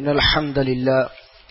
إن الحمد لله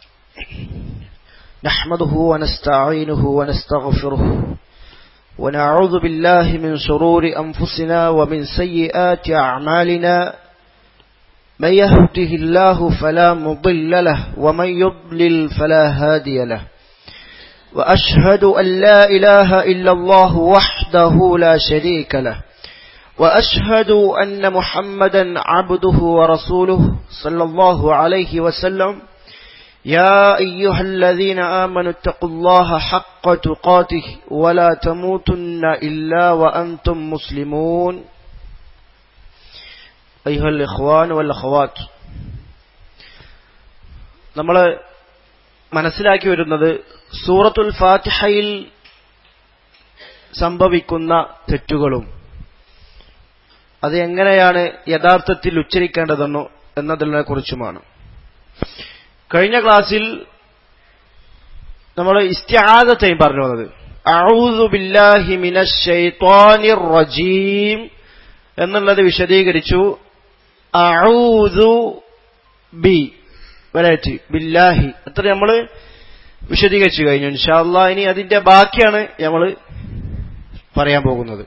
نحمده ونستعينه ونستغفره ونعوذ بالله من شرور أنفسنا ومن سيئات أعمالنا من يهده الله فلا مضل له ومن يضلل فلا هادي له وأشهد أن لا إله إلا الله وحده لا شريك له وأشهد أن محمدا عبده ورسوله صلى الله عليه وسلم يا أيها الذين آمنوا اتقوا الله حق تقاته ولا تموتن إلا وأنتم مسلمون أيها الإخوان والأخوات നമ്മൾ മനസ്സിലാക്കി വരുന്നത് സൂറത്തുൽ ഫാത്തിഹയിൽ സംഭവിക്കുന്ന തെറ്റുകളും അത് എങ്ങനെയാണ് യഥാർത്ഥത്തിൽ ഉച്ചരിക്കേണ്ടതെന്നോ എന്നതിനെ കുറിച്ചുമാണ് കഴിഞ്ഞ ക്ലാസ്സിൽ നമ്മൾ ഇസ്തിആദത്തെയും പറഞ്ഞു വന്നത് അഊദു ബില്ലാഹി മിനശ് ശൈത്വാനിർ റജീം എന്നുള്ളത് വിശദീകരിച്ചു അഊദു ബി വരറ്റി ബില്ലാഹി അത്ര നമ്മൾ വിശദീകരിച്ചു കഴിഞ്ഞു ഇൻഷാല്ലാ ഇനി അതിന്റെ ബാക്കിയാണ് നമ്മൾ പറയാൻ പോകുന്നത്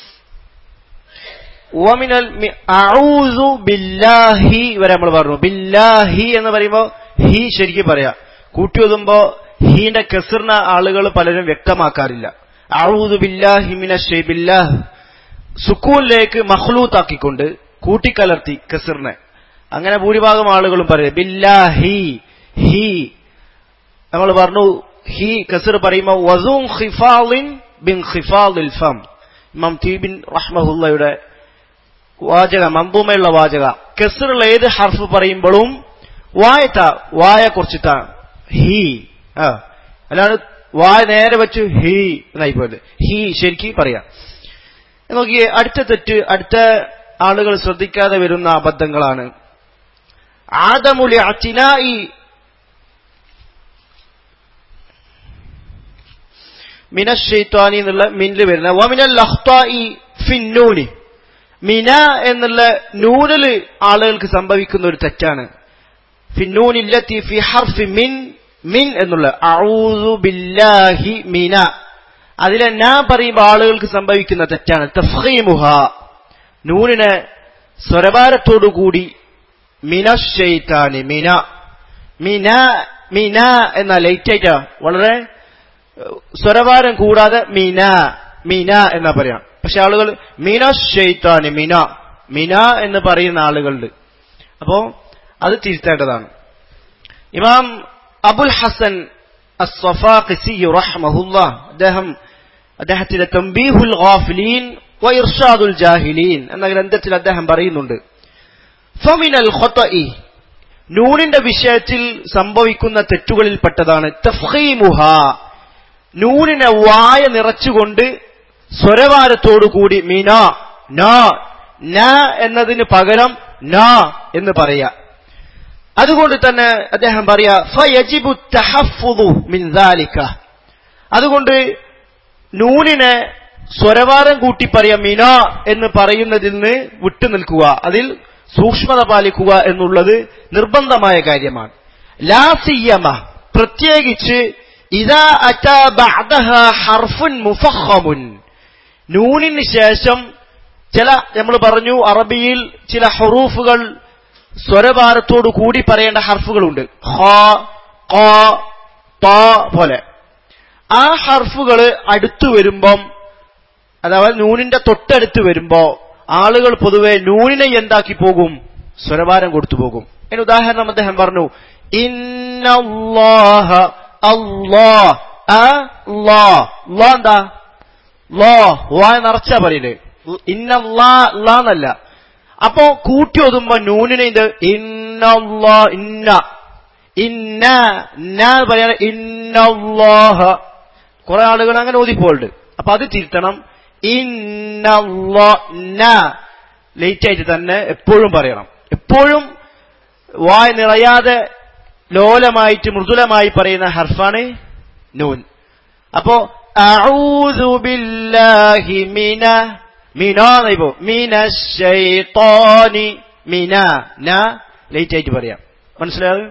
ഓമിനൽ അഊദു ബില്ലാഹി വരെ നമ്മൾ പറഞ്ഞു ബില്ലാഹി എന്ന് പറയുമ്പോൾ ഹി ശരിക്കും പറയാം കൂട്ടി ഒതുമ്പോ ഹീന്റെ കെസിറിന ആളുകൾ പലരും വ്യക്തമാക്കാറില്ല അഊദു ബില്ലാഹി മിനശ് ബില്ലാഹ് സുക്കൂനിലേക്ക് മഹ്ലൂത്താക്കിക്കൊണ്ട് കൂട്ടിക്കലർത്തി കെസിറിനെ അങ്ങനെ ഭൂരിഭാഗം ആളുകളും പറയും ബില്ലാഹി ഹി നമ്മൾ പറഞ്ഞു ഹി കസർ പറയുമ്പോൾ വസൂം ഖിഫാലിൻ ബിൻ ഖിഫാലിൽ ഫം ഇമാം തീബിൻ റഹ്മഹുല്ലയുടെ വാചക മന്ദൂമയുള്ള വാചക കെസറുള്ള ഏത് ഹർഫ് പറയുമ്പോഴും വായത്ത വായ കുറിച്ചിട്ടാ ഹി ആ അല്ലാണ്ട് വായ നേരെ വെച്ച് ഹി എന്നായി പോയത് ഹി ശരിക്ക് പറയാം നോക്കിയേ അടുത്ത തെറ്റ് അടുത്ത ആളുകൾ ശ്രദ്ധിക്കാതെ വരുന്ന അബദ്ധങ്ങളാണ് ആദമുലി അച്ചിനായി മിനശ്ശൈത്വാനി എന്നുള്ള മിനിൽ വരുന്ന വമിനൽ ലഹ്തായി ഫിന്നൂനി മിന എന്നുള്ള നൂനില് ആളുകൾക്ക് സംഭവിക്കുന്ന ഒരു തെറ്റാണ് ഫിന്നൂനില്ലത്തി ഫി ഹർഫി മിൻ മിൻ എന്നുള്ള ഔദു ബില്ലാഹി മിന അതിലെ നാ പറയുമ്പോൾ ആളുകൾക്ക് സംഭവിക്കുന്ന തെറ്റാണ് തഫീമുഹ നൂനിനെ സ്വരഭാരത്തോടുകൂടി മിനശ്ശൈത്താനി മിന മിന മിന എന്ന ലൈറ്റായിട്ടാ വളരെ സ്വരഭാരം കൂടാതെ മിന മിന എന്നാ പറയാം പക്ഷെ ആളുകൾ മിന ഷെയ്ത്താന് മിന മിന എന്ന് പറയുന്ന ആളുകളുണ്ട് അപ്പോ അത് തിരുത്തേണ്ടതാണ് ഇമാം അബുൽ ഹസൻ റഹ്മഹുല്ല അദ്ദേഹം അദ്ദേഹത്തിന്റെ തംബീഹുൽ ഗാഫിലീൻ വൈർഷാദുൽ ജാഹിലീൻ എന്ന ഗ്രന്ഥത്തിൽ അദ്ദേഹം പറയുന്നുണ്ട് ഫമിനൽ ഖൊത്തഇ നൂനിന്റെ വിഷയത്തിൽ സംഭവിക്കുന്ന തെറ്റുകളിൽപ്പെട്ടതാണ് തഫ്ഹീമുഹ നൂനിനെ വായ നിറച്ചുകൊണ്ട് സ്വരവാരത്തോടുകൂടി മിന ന ന എന്നതിന് പകരം ന എന്ന് പറയാ അതുകൊണ്ട് തന്നെ അദ്ദേഹം പറയാ ഫയജിബു തഹഫുദു മിൻ ദാലിക അതുകൊണ്ട് നൂനിനെ സ്വരവാരം കൂട്ടി പറയാ മിന എന്ന് പറയുന്നതിൽ നിന്ന് വിട്ടുനിൽക്കുക അതിൽ സൂക്ഷ്മത പാലിക്കുക എന്നുള്ളത് നിർബന്ധമായ കാര്യമാണ് ലാസിയമ പ്രത്യേകിച്ച് ഇതാ അറ്റ ബഅദഹ ഹർഫുൻ മുഫഖമുൻ നൂനിന് ശേഷം ചില നമ്മൾ പറഞ്ഞു അറബിയിൽ ചില ഹറൂഫുകൾ സ്വരഭാരത്തോടു കൂടി പറയേണ്ട ഹർഫുകളുണ്ട് പോലെ ആ ഹർഫുകൾ അടുത്തു വരുമ്പം അതായത് നൂനിന്റെ തൊട്ടടുത്ത് വരുമ്പോ ആളുകൾ പൊതുവെ നൂനിനെ എന്താക്കി പോകും സ്വരഭാരം കൊടുത്തു പോകും അതിന് ഉദാഹരണം അദ്ദേഹം പറഞ്ഞു ഇന്നല്ലാഹ അല്ലാ അല്ലാ എന്താ ലോ വായ നിറച്ചാ പറയല് ഇന്നല്ല അപ്പോ കൂട്ടി ഒതുമ്പോ നൂനിനെ ഇത് ഇന്നല്ലാ ഇന്ന ഇന്ന ഇന്ന പറയാണ് ഇന്നല്ലാഹ കുറെ ആളുകൾ അങ്ങനെ ഓതിപ്പോണ്ട് അപ്പൊ അത് തിരുത്തണം ഇന്ന ലേറ്റ് ആയിട്ട് തന്നെ എപ്പോഴും പറയണം എപ്പോഴും വായ നിറയാതെ ലോലമായിട്ട് മൃദുലമായി പറയുന്ന ഹർഫാണ് നൂൻ അപ്പോ أعوذ بالله من من من الشيطان من ന ലേറ്റ് ആയിട്ട് പറയാം മനസ്സിലായത്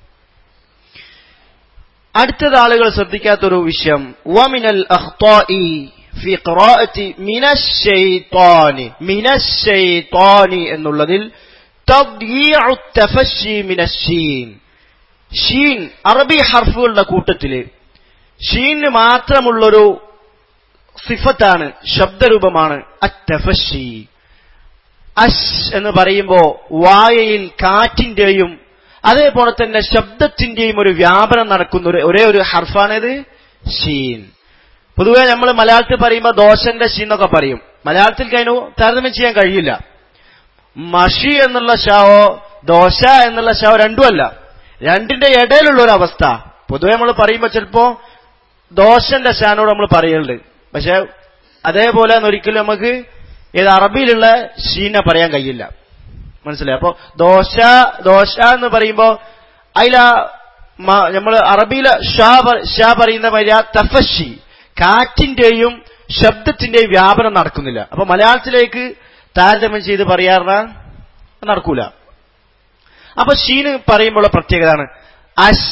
അടുത്തത് ആളുകൾ ശ്രദ്ധിക്കാത്തൊരു വിഷയം വമിനൽ അഖ്താഇ ഫി ഖിറാഅത്തി മിനശ്ശൈത്വാനി മിനശ്ശൈത്വാനി എന്നുള്ളതിൽ തദ്യീഉ തഫശി മിനശ്ശീൻ ഷീൻ അറബി ഹർഫുകളുടെ കൂട്ടത്തില് ഷീന് മാത്രമുള്ളൊരു സിഫത്താണ് ശബ്ദരൂപമാണ് അത്തഫഷി അഷ് എന്ന് പറയുമ്പോ വായയിൽ കാറ്റിന്റെയും അതേപോലെ തന്നെ ശബ്ദത്തിന്റെയും ഒരു വ്യാപനം നടക്കുന്ന ഒരു ഒരേ ഒരു ഹർഫാണിത് ഷീൻ പൊതുവെ നമ്മൾ മലയാളത്തിൽ പറയുമ്പോൾ ദോശന്റെ ഷീൻ എന്നൊക്കെ പറയും മലയാളത്തിൽ കഴിഞ്ഞു താരതമ്യം ചെയ്യാൻ കഴിയില്ല മഷി എന്നുള്ള ഷാവോ ദോശ എന്നുള്ള ഷാവോ രണ്ടുമല്ല രണ്ടിന്റെ ഇടയിലുള്ള ഒരു അവസ്ഥ പൊതുവെ നമ്മൾ പറയുമ്പോൾ ചിലപ്പോ ദോശന്റെ ഷാനോട് നമ്മൾ പറയുന്നുണ്ട് പക്ഷെ അതേപോലെ ഒരിക്കലും നമുക്ക് ഏത് അറബിയിലുള്ള ഷീന പറയാൻ കഴിയില്ല മനസ്സിലായി അപ്പൊ ദോശ ദോശ എന്ന് പറയുമ്പോ അതില നമ്മൾ അറബിയിലെ ഷാ പ- ഷാ പറയുന്ന മാതിരി ആ തഫഷി കാറ്റിന്റെയും ശബ്ദത്തിന്റെയും വ്യാപനം നടക്കുന്നില്ല അപ്പൊ മലയാളത്തിലേക്ക് താരതമ്യം ചെയ്ത് പറയാറുള്ള നടക്കൂല അപ്പൊ ഷീന് പറയുമ്പോൾ പ്രത്യേകതയാണ് അഷ്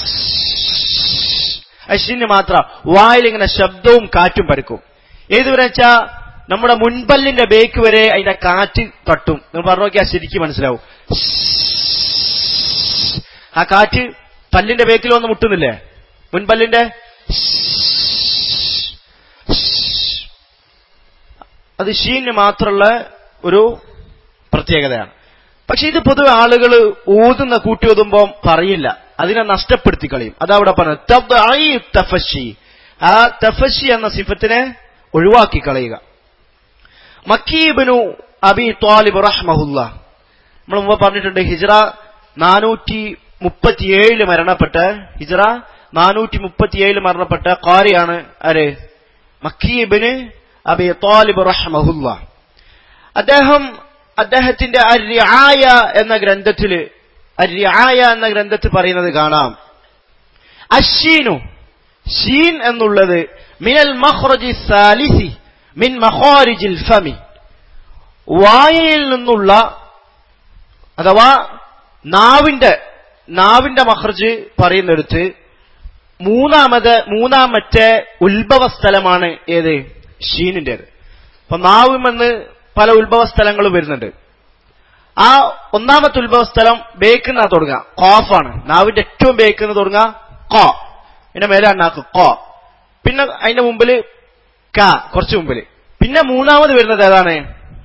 അഷിന് മാത്രം വായിൽ ഇങ്ങനെ ശബ്ദവും കാറ്റും പരക്കും ഏതുവരെ വെച്ചാ നമ്മുടെ മുൻപല്ലിന്റെ ബേക്ക് വരെ അതിന്റെ കാറ്റ് തട്ടും നിങ്ങൾ പറഞ്ഞു നോക്കിയാൽ ശരിക്കും മനസ്സിലാവും ആ കാറ്റ് പല്ലിന്റെ ബേക്കിൽ വന്ന് മുട്ടുന്നില്ലേ മുൻപല്ലിന്റെ അത് ഷീന് മാത്രമുള്ള ഒരു പ്രത്യേകതയാണ് പക്ഷെ ഇത് പൊതുവെ ആളുകൾ ഊതുന്ന കൂട്ടി ഊതുമ്പോൾ പറയില്ല അതിനെ നഷ്ടപ്പെടുത്തി കളയും അതവിടെ പറഞ്ഞു തബ്ദഈ തഫശി ആ തഫശി എന്ന സിഫത്തിനെ ഒഴിവാക്കി കളയുക മക്കീബിനു അബി ത്വാലിബ് റഹ്മഹുല്ല നമ്മൾ മുമ്പ് പറഞ്ഞിട്ടുണ്ട് ഹിജ്റ നാനൂറ്റി മുപ്പത്തിയേഴില് മരണപ്പെട്ട ഹിജ്റ നാനൂറ്റി മുപ്പത്തിയേഴില് മരണപ്പെട്ട കാരിയാണ് ആര് മക്കീബിന് അബി ത്വാലിബ് റഹ്മഹുല്ല അദ്ദേഹം അദ്ദേഹത്തിന്റെ അര്യായ എന്ന ഗ്രന്ഥത്തില് അര്യായ എന്ന ഗ്രന്ഥത്തിൽ പറയുന്നത് കാണാം അഷീനു ഷീൻ എന്നുള്ളത് മിനൽ മഖ്റജി സാലിസി മിൻ മഖാരിജിൽ ഫമി വായയിൽ നിന്നുള്ള അഥവാ നാവിന്റെ നാവിന്റെ മഹർജ് പറയുന്നിടത്ത് മൂന്നാമത് മൂന്നാമത്തെ ഉത്ഭവ സ്ഥലമാണ് ഏത് ഷീനിന്റേത് അപ്പൊ നാവുമെന്ന് പല ഉത്ഭവ സ്ഥലങ്ങളും വരുന്നുണ്ട് ആ ഒന്നാമത്തെ ഉത്ഭവ സ്ഥലം ബേക്കുന്ന തുടങ്ങുക കോഫാണ് നാവിന്റെ ഏറ്റവും ബേക്കുന്ന തുടങ്ങുക കോ പിന്നെ മേലെ അണ്ണാക്ക് കോ പിന്നെ അതിന്റെ മുമ്പില് ക കുറച്ച് മുമ്പില് പിന്നെ മൂന്നാമത് വരുന്നത് ഏതാണ്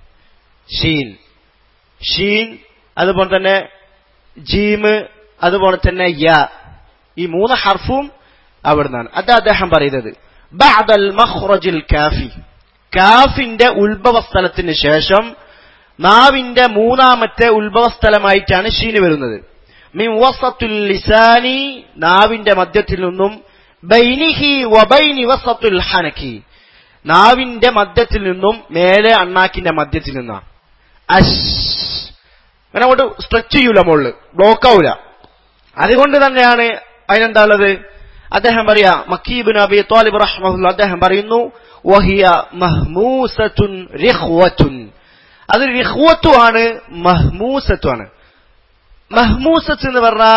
ഷീൻ ഷീൻ അതുപോലെ തന്നെ ജീമ് അതുപോലെ തന്നെ യ ഈ മൂന്ന് ഹർഫും അവിടുന്നാണ് അത് അദ്ദേഹം പറയുന്നത് ബഅദൽ മഖ്റജിൽ കാഫി കാഫിന്റെ ഉത്ഭവ സ്ഥലത്തിന് ശേഷം നാവിന്റെ മൂന്നാമത്തെ ഉത്ഭവ സ്ഥലമായിട്ടാണ് ഷീന് വരുന്നത് മിൻ വസത്തുൽ ലിസാനി നാവിന്റെ മധ്യത്തിൽ നിന്നും ബൈനിഹി വബൈനി വസത്തുൽ ഹനക്കി നാവിന്റെ മധ്യത്തിൽ നിന്നും മേലെ അണ്ണാക്കിന്റെ മധ്യത്തിൽ നിന്നാണ് അഷ് അങ്ങനെ അങ്ങോട്ട് സ്ട്രെച്ച് ചെയ്യൂല മുകളിൽ ബ്ലോക്ക് ആവൂല അതുകൊണ്ട് തന്നെയാണ് അതിനെന്താ ഉള്ളത് അദ്ദേഹം പറയാ മക്കീബിൻ അബി താലിബ് റഹ്മുല്ല അദ്ദേഹം പറയുന്നു വഹിയ മഹ്മൂസത്തുൻ റിഹ്വത്തുൻ അത് റിഹ്വത്തുമാണ് മഹ്മൂസത്തുമാണ് മഹ്മൂസത്ത് എന്ന് പറഞ്ഞാ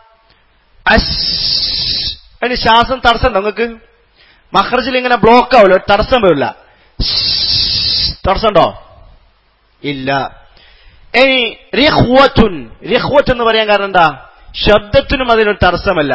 അഷ് അതിന് ശ്വാസം തടസ്സം നിങ്ങൾക്ക് മഹ്റജിൽ ഇങ്ങനെ ബ്ലോക്ക് ആവില്ല ഒരു തടസ്സം വരില്ല തടസ്സമുണ്ടോ ഇല്ല ഇനി റിഹ്വത്തുൻ റിഹ്വത്ത് എന്ന് പറയാൻ കാരണം എന്താ ശബ്ദത്തിനും അതിനൊരു തടസ്സമല്ല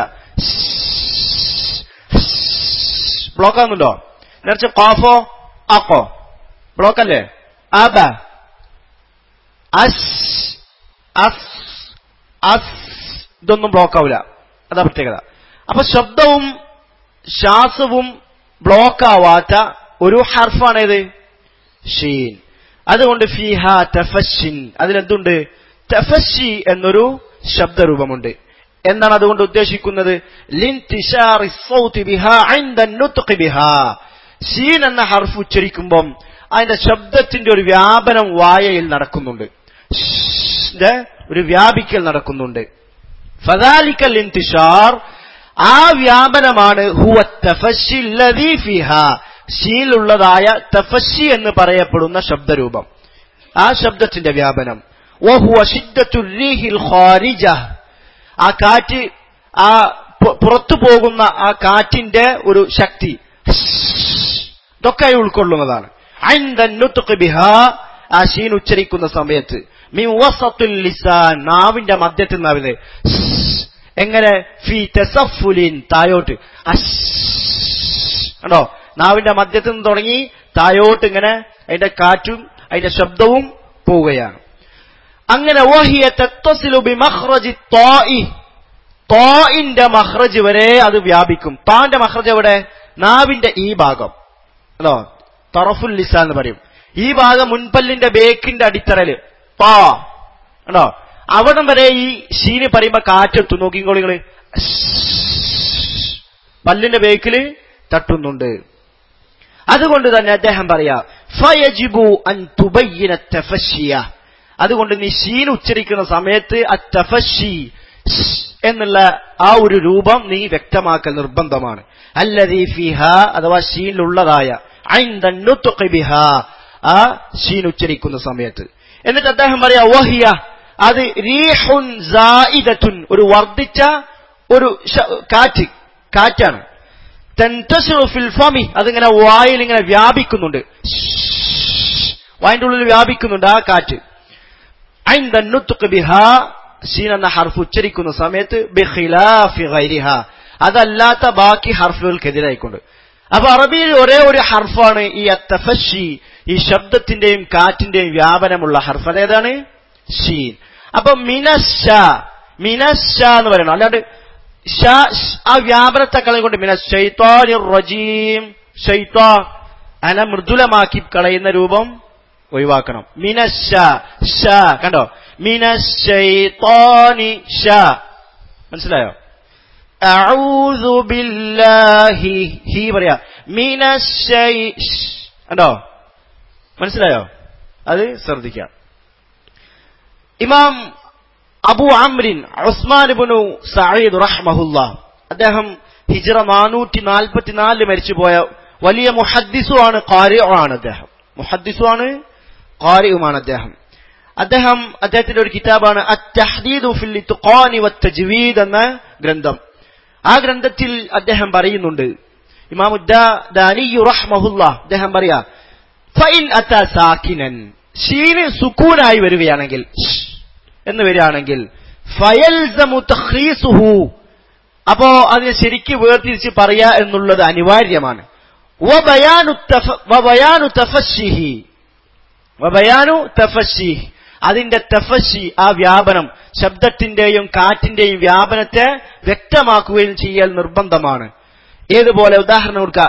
ബ്ലോക്ക് ആകുന്നുണ്ടോ നേരത്തെ കോഫോ ആക്കോ ബ്ലോക്ക് അല്ലേ ആബ അസ് അസ് അസ് ഇതൊന്നും ബ്ലോക്ക് ആവില്ല അതാ പ്രത്യേകത അപ്പൊ ശബ്ദവും ശ്വാസവും ബ്ലോക്ക് ആവാത്ത ഒരു ഹർഫാണേത് ഷീൻ അതുകൊണ്ട് ഫിഹ തഫഷിൻ അതിലെന്തുണ്ട് തഫഷി എന്നൊരു ശബ്ദരൂപമുണ്ട് എന്താണ് അതുകൊണ്ട് ഉദ്ദേശിക്കുന്നത് ലിൻതിശാറി സൗതി ബിഹാ ഇൻദ നുത്ഖി ബിഹാ ഷീൻ എന്ന ഹർഫ് ഉച്ചരിക്കുമ്പം അതിന്റെ ശബ്ദത്തിന്റെ ഒരു വ്യാപനം വായയിൽ നടക്കുന്നുണ്ട് ന്റെ ഒരു വ്യാപിക്കൽ നടക്കുന്നുണ്ട് ഫദാലിക്കൽ ഇൻതിഷാർ ആ വ്യാപനമാണ് ഹുവ തഫശി ലദീ ഫിഹാ ഷീലുള്ളതായ തഫശി എന്ന് പറയപ്പെടുന്ന ശബ്ദരൂപം ആ ശബ്ദത്തിന്റെ വ്യാപനം വഹുവ ശിദ്ദത്തുർ റീഹിൽ ഖാരിജ ആ കാറ്റ് ആ പു- പുറത്തു പോകുന്ന ആ കാറ്റിന്റെ ഒരു ശക്തി ഇതൊക്കെ ഉൾക്കൊള്ളുന്നതാണ് ഐന്ദ നുത്ഖ് ബിഹാ ആ ഷീൻ ഉച്ചരിക്കുന്ന സമയത്ത് മിൻ വസത്തുൽ ലിസാൻ നാവിന്റെ മധ്യത്തിൽ നിന്നാവിത് എങ്ങനെ ഫി തെസഫുലിൻ തായോട്ട് അശ് കണ്ടോ നാവിന്റെ മധ്യത്തിൽ നിന്ന് തുടങ്ങി തായോട്ട് ഇങ്ങനെ അതിന്റെ കാറ്റും അതിന്റെ ശബ്ദവും പോവുകയാണ് അങ്ങനെ ഓഹിയ തെത്തസിലു ബി മഖ്റജി ത്വാഇ ത്വാഇന്റെ മഖ്റജ് വരെ അത് വ്യാപിക്കും താന്റെ മഖ്റജ് എവിടെ നാവിന്റെ ഈ ഭാഗം അതോ തറഫുൽ ലിസ എന്ന് പറയും ഈ ഭാഗം മുൻപല്ലിന്റെ ബേക്കിന്റെ അടിത്തറല് പാ ആണോ അവിടം വരെ ഈ ഷീന് പറയുമ്പോ കാറ്റെത്തും നോക്കിക്കോളിങ്ങള് പല്ലിന്റെ ബേക്കില് തട്ടുന്നുണ്ട് അതുകൊണ്ട് തന്നെ അദ്ദേഹം പറയാ ഫയജിബു അൻ തുബയ്യിന തഫശിയ അതുകൊണ്ട് നീ ഷീൻ ഉച്ചരിക്കുന്ന സമയത്ത് അത്തഫഷി എന്നുള്ള ആ ഒരു രൂപം നീ വ്യക്തമാക്കൽ നിർബന്ധമാണ് അല്ലദീ ഫിഹ അഥവാ ഷീനിലുള്ളതായ ഐന്ദ നുത്ഖി ബിഹ ആ ഷീൻ ഉച്ചരിക്കുന്ന സമയത്ത് എന്നിട്ട് അദ്ദേഹം പറയാ വഹിയ അത് റീഹുൻ സായിദത്തുൻ ഒരു വർദ്ധിച്ച ഒരു ശ- കാറ്റ് കാറ്റാണ് തൻതശിറു ഫിൽ ഫമി അതിങ്ങനെ വായിൽ ഇങ്ങനെ വ്യാപിക്കുന്നുണ്ട് വായിന്റെ ഉള്ളിൽ വ്യാപിക്കുന്നുണ്ട് ആ കാറ്റ് عند النطق بها ഷീൻ എന്ന ഹർഫ് ഉച്ചരിക്കുന്ന സമയത്ത് ബിഖിലാഫി ഗൈരിഹ അതല്ലാത്ത ബാക്കി ഹർഫുകൾക്കെതിരായിക്കൊണ്ട് അപ്പൊ അറബിയിൽ ഒരേ ഒരു ഹർഫാണ് ഈ അത്തഫഷി ഈ ശബ്ദത്തിന്റെയും കാറ്റിന്റെയും വ്യാപനമുള്ള ഹർഫ് അതേതാണ് ഷീൻ അപ്പൊ മിനശ മിനശ എന്ന് പറയണം അല്ലാണ്ട് ഷ ഷ് ആ വ്യാപനത്തെ കളയുകൊണ്ട് മിന ഷൈത്താനിർ റജീം ഷൈത്താ അന മൃദുലമാക്കി കളയുന്ന രൂപം ഒഴിവാക്കണം മിനശ ഷ കണ്ടോ മിനശൈത്താനി ഷ മനസ്സിലായോ അഊദു ബില്ലാഹി ഹി പറയാ മിനശൈ ഷ്. കണ്ടോ മനസ്സിലായോ അത് ശ്രദ്ധിക്കാം ഇമാം അബു ആംറിൻ ഉസ്മാൻ ഇബ്നു സഈദ് റഹ്മഹുല്ല അദ്ദേഹം ഹിജ്റ നാനൂറ്റി നാൽപ്പത്തിനാലില് മരിച്ചുപോയ വലിയ മുഹദ്ദിസുമാണ് ആണ് അദ്ദേഹം മുഹദ്ദിസുമാണ് ഖാരിയുമാണ് അദ്ദേഹം അദ്ദേഹം അദ്ദേഹത്തിന്റെ ഒരു കിതാബാണ് അത്തഹദീദു ഫിൽ ഇത്ഖാനി വത്തജ്വീദ് എന്ന ഗ്രന്ഥം ആ ഗ്രന്ഥത്തിൽ അദ്ദേഹം പറയുന്നുണ്ട് ഇമാം ദാനിയു റഹ്മഹുല്ല അദ്ദേഹം പറയാ ഫൈൻ അത്ത സാക്കിനൻ ഷീന് സുക്കൂനായി വരികയാണെങ്കിൽ ഷ് എന്ന് വരികയാണെങ്കിൽ ഫയൽസമു തഖ്രീസുഹു അപ്പോ അതിനെ ശരിക്ക് വേർതിരിച്ച് പറയാ എന്നുള്ളത് അനിവാര്യമാണ് വബയാനു തഫ- വബയാനു തഫശ്ശിഹി വബയാനു തഫശ്ശിഹ് അതിന്റെ തഫശി ആ വ്യാപനം ശബ്ദത്തിന്റെയും കാറ്റിന്റെയും വ്യാപനത്തെ വ്യക്തമാക്കുകയും ചെയ്യൽ നിർബന്ധമാണ് ഏതുപോലെ ഉദാഹരണം കൊടുക്കുക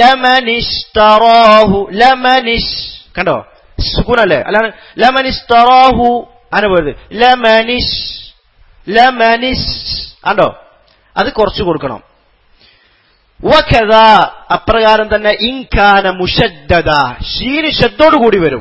ലമനിഷ്തറാഹു ലമനിഷ് കണ്ടോ സുഖനല്ലേ അല്ലാണ്ട് ലമനിഷ്തറാഹു അങ്ങനെ പോയത് ലമനിഷ് ലമനിഷ് കണ്ടോ അത് കുറച്ച് കൊടുക്കണം വഖദ അപ്രകാരം തന്നെ ഇൻകാന മുഷദ്ദദ ഷീന് ശബ്ദോട് കൂടി വരും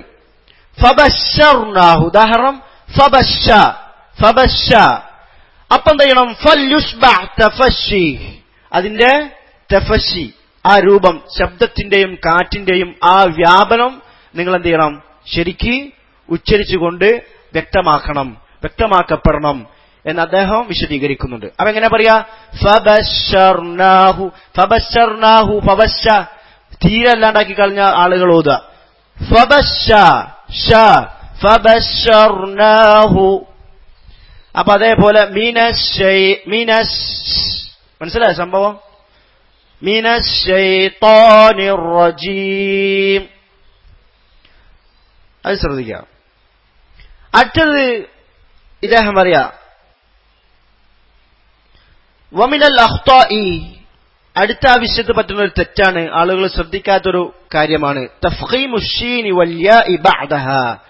ഫബശർനാഹു ഉദാഹരണം ഫബശ ഫബശ അപ്പം എന്ത് ചെയ്യണം ഫല്യുഷ്ബ തഫഷി അതിന്റെ തഫഷി ആ രൂപം ശബ്ദത്തിന്റെയും കാറ്റിന്റെയും ആ വ്യാപനം നിങ്ങൾ എന്ത് ചെയ്യണം ശരിക്ക് ഉച്ചരിച്ചുകൊണ്ട് വ്യക്തമാക്കണം വ്യക്തമാക്കപ്പെടണം എന്ന് അദ്ദേഹം വിശദീകരിക്കുന്നുണ്ട് അപ്പൊ എങ്ങനെ പറയാ ഫബശർനാഹു ഫബശർനാഹു ഫബശ തീരെ അല്ലാണ്ടാക്കി കളഞ്ഞ ആളുകൾ ഓതുക ഫബശ ഷ ഫബശർനാഹു അപ്പൊ അതേപോലെ മീനശൈ മീനശ് മനസ്സിലായ സംഭവം മീനശൈത്താനിർ റജീം അത് ശ്രദ്ധിക്കാം അടുത്തത് ഇദ്ദേഹം പറയാ വമിനൽ അഖ്താഇ അടുത്ത ആ വിഷയത്ത് പറ്റുന്ന ഒരു തെറ്റാണ് ആളുകൾ ശ്രദ്ധിക്കാത്തൊരു കാര്യമാണ് തഫ്ഖീമു ഷീനി വല്യാഇ ബഅദഹ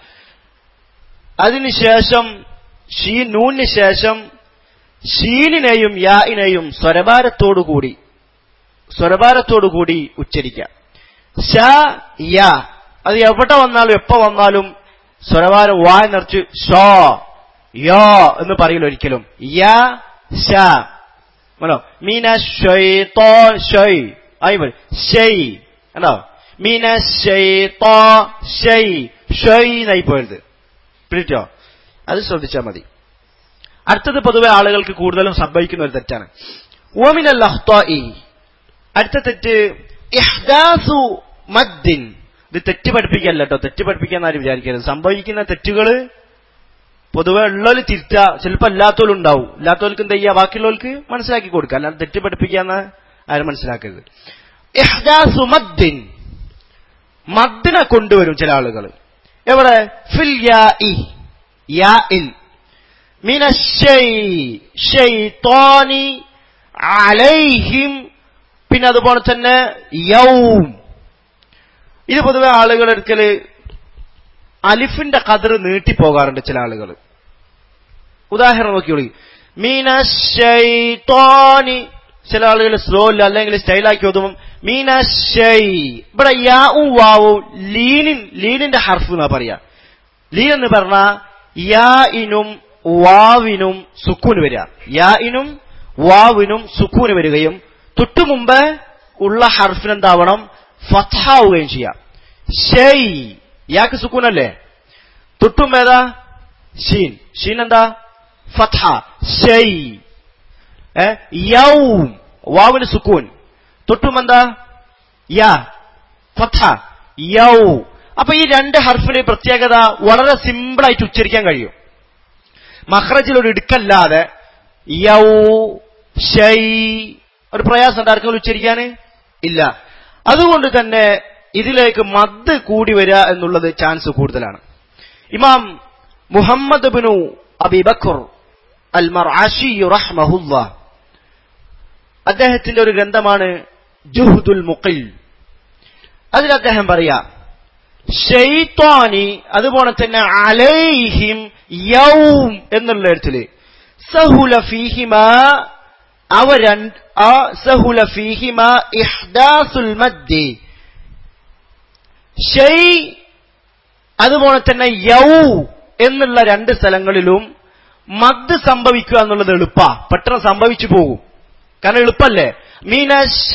അതിനുശേഷം ഷീ നൂനിന് ശേഷം ഷീനിനെയും യാഇനെയും സ്വരഭാരത്തോടുകൂടി സ്വരഭാരത്തോടുകൂടി ഉച്ചരിക്കാം ഷ യ അത് എവിടെ വന്നാലും എപ്പോ വന്നാലും സ്വരഭാരം വായ നിറച്ച് ഷോ യോ എന്ന് പറയില്ല ഒരിക്കലും യ ഷ ആണോ മീന ഷൈത്തോ ഷൈ ആയി വരും ഷൈ ആണോ മീന ഷൈത്തോ ഷൈ ഷൈ എന്നായി പോയത് പിടിച്ചോ അത് ശ്രദ്ധിച്ചാൽ മതി അടുത്തത് പൊതുവെ ആളുകൾക്ക് കൂടുതലും സംഭവിക്കുന്ന ഒരു തെറ്റാണ് ഓമിനൽ അഹ്താഇ അടുത്ത തെറ്റ് ഇഹ്ദാസു മദ്ദിൻ ഇത് തെറ്റ് പഠിപ്പിക്കല്ല കേട്ടോ തെറ്റ് പഠിപ്പിക്കാൻ ആരും വിചാരിക്കരുത് സംഭവിക്കുന്ന തെറ്റുകൾ പൊതുവെ ഉള്ളവര് തിരുത്ത ചിലപ്പോൾ അല്ലാത്തവരും ഉണ്ടാവും ഇല്ലാത്തവർക്ക് എന്ത് ചെയ്യുക ബാക്കിയുള്ളവർക്ക് മനസ്സിലാക്കി കൊടുക്കുക അല്ലാതെ തെറ്റ് പഠിപ്പിക്കാന്ന് ആരും മനസ്സിലാക്കരുത് ഇഹ്ദാസു മദ്ദിൻ മദ്ദിനെ കൊണ്ടുവരും ചില ആളുകൾ എവിടെ ഫിൽ യാ ഇ യാ ഇൽ മിന ഷൈത്വാനി അലൈഹിം പിന്നെ അതുപോലെ തന്നെ യൗം ഇത് പൊതുവെ ആളുകൾ ഒരിക്കല് അലിഫിന്റെ കതിർ നീട്ടിപ്പോകാറുണ്ട് ചില ആളുകൾ ഉദാഹരണം നോക്കിയോളി മീനശൈത്തോനി ചില ആളുകൾ സ്ലോ ഇല്ല അല്ലെങ്കിൽ സ്റ്റൈലാക്കി ഓതുമ്പം മീനശൈ ഇവിടെ യാവും വാവും ലീനിൻ ലീനിന്റെ ഹർഫ് എന്നാ പറയാ ലീൻ എന്ന് പറഞ്ഞ യാഇനും വാവിനും സുക്കൂന് വരിക യാഇനും വാവിനും സുക്കൂന് വരികയും തൊട്ടു മുമ്പ് ഉള്ള ഹർഫിന് എന്താവണം ഫത്താവുകയും ചെയ്യാം ഷൈ യാക്ക് സുക്കൂനല്ലേ തൊട്ടും ഏതാ ഷീൻ ഷീൻ എന്താ ഫഥ ഷൈ ഏ യൗം വാവിന് സുക്കൂൻ തൊട്ടും എന്താ യാ ഫഥ യൗ അപ്പൊ ഈ രണ്ട് ഹർഫിന് പ്രത്യേകത വളരെ സിമ്പിളായിട്ട് ഉച്ചരിക്കാൻ കഴിയും മഹ്റജിൽ ഒരു ഇടുക്കല്ലാതെ യൗ ഷൈ ഒരു പ്രയാസം ഉണ്ട് ആർക്കെങ്കിലും ഉച്ചരിക്കാന് ഇല്ല അതുകൊണ്ട് തന്നെ ഇതിലേക്ക് മദ് കൂടി വരിക എന്നുള്ളത് ചാൻസ് കൂടുതലാണ് ഇമാം മുഹമ്മദ് ബിനു അബിബക്കുർ അൽ മർആഷി റഹ്മഹുല്ല അദ്ദേഹത്തിന്റെ ഒരു ഗ്രന്ഥമാണ് ജുഹുദുൽ മുഖിൽ അതിൽ അദ്ദേഹം പറയാ ഷെയ്ത്വാനി അതുപോലെ തന്നെ അലൈഹിം യൗം എന്നുള്ള ഇടത്തില് സഹുല ഫീഹിമ അവ രണ്ട് ആ സഹുല ഫീഹിമ ഇഹ്ദാസുൽ മദ്ദി ഷെയ് അതുപോലെ തന്നെ യൗ എന്നുള്ള രണ്ട് സ്ഥലങ്ങളിലും മദ് സംഭവിക്കുക എന്നുള്ളത് എളുപ്പ പെട്ടെന്ന് സംഭവിച്ചു പോകും കാരണം എളുപ്പല്ലേ മീന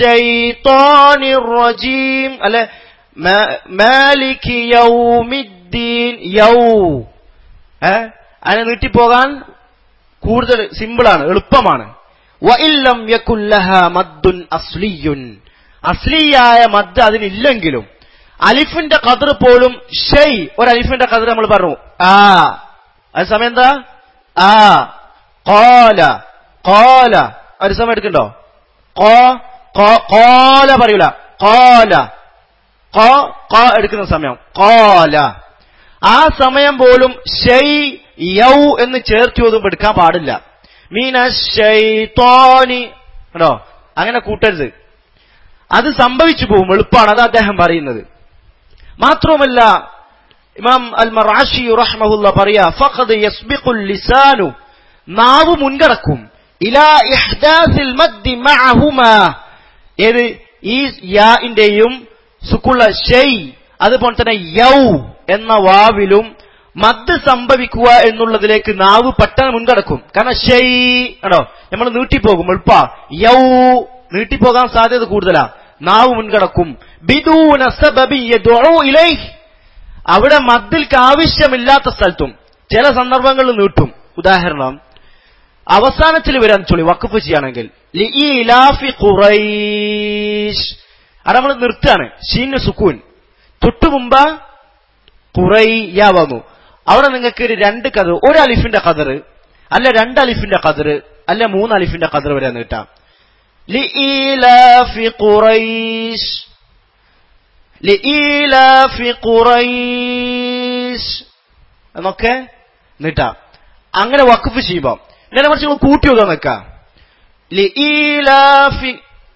റജീം അല്ലെ മാലിക് യൗമിദ്ദീൻ യൗ ഏ അതിനെ നീട്ടിപ്പോകാൻ കൂടുതൽ സിമ്പിളാണ് എളുപ്പമാണ് വഇല്ലം യകുല്ലഹ മദ്ദുൻ അസ്ലിയുൻ അസ്ലിയായ മദ് അതിനില്ലെങ്കിലും അലിഫിന്റെ കതിർ പോലും ഷെയ് ഒരു അലിഫിന്റെ കതിർ നമ്മൾ പറഞ്ഞു ആ അത് സമയം എന്താ ആ കോല കോല ഒരു സമയം എടുക്കണ്ടോ കോ കോല പറയൂല കോല കോ കോ എടുക്കുന്ന സമയം കോല ആ സമയം പോലും ഷെയ് യൗ എന്ന് ചേർത്ത് ചോദ്യം എടുക്കാൻ പാടില്ല മീന ഷൈത്തോനി കേട്ടോ അങ്ങനെ കൂട്ടരുത് അത് സംഭവിച്ചു പോകും എളുപ്പമാണ് അത് അദ്ദേഹം പറയുന്നത് മാത്രവുമല്ല ഇമാം അൽ മറാഷി റഹ്മഹുല്ല പറയാ ഫഖദ് യസ്ബിഖുൽ ലിസാനു നാവ് മുൻകടക്കും ഇലാ ഇഹ്ദാസിൽ മദ്ദി മഅഹുമാ ഏത് ഈ യാഇന്റെയും സുക്കുള്ള ഷെയ് അതുപോലെ തന്നെ യൗ എന്ന വാവിലും മദ് സംഭവിക്കുക എന്നുള്ളതിലേക്ക് നാവ് പെട്ടെന്ന് മുൻകടക്കും കാരണം ഷെയ് ആണോ നമ്മൾ നീട്ടിപ്പോകും എളുപ്പ യൗ നീട്ടിപ്പോകാൻ സാധ്യത കൂടുതലാ നാവ് മുൻകടക്കും ബിദൂന സബബി യദ്ഉ ഇലൈഹി അവിടെ മദ്ദിൽക്ക് ആവശ്യമില്ലാത്ത സ്ഥലത്തും ചില സന്ദർഭങ്ങളിൽ നീട്ടും ഉദാഹരണം അവസാനത്തിൽ വരാൻ ചൊല്ലി വക്കഫ് ചെയ്യുകയാണെങ്കിൽ ലിഇലാഫി ഖുറൈശ് അവിടെ നമ്മൾ നിർത്തുകയാണ് ഷീന് സുക്കൂൻ തൊട്ടു മുമ്പ് ഖുറൈയ വന്നു അവിടെ നിങ്ങൾക്ക് ഒരു രണ്ട് കതിർ ഒരു അലിഫിന്റെ കതിർ അല്ല രണ്ട് അലിഫിന്റെ കതിർ അല്ല മൂന്ന് അലിഫിന്റെ കതിർ വരെ നീട്ടാം لإيلاف قريش لإيلاف قريش എന്നൊക്കെ നീട്ടാം അങ്ങനെ വഖഫ് ചെയ്യുമ്പോ നേരെ മറിച്ച് നിങ്ങൾ കൂട്ടി വെക്കാൻ നിൽക്കാം ലഇലാഫി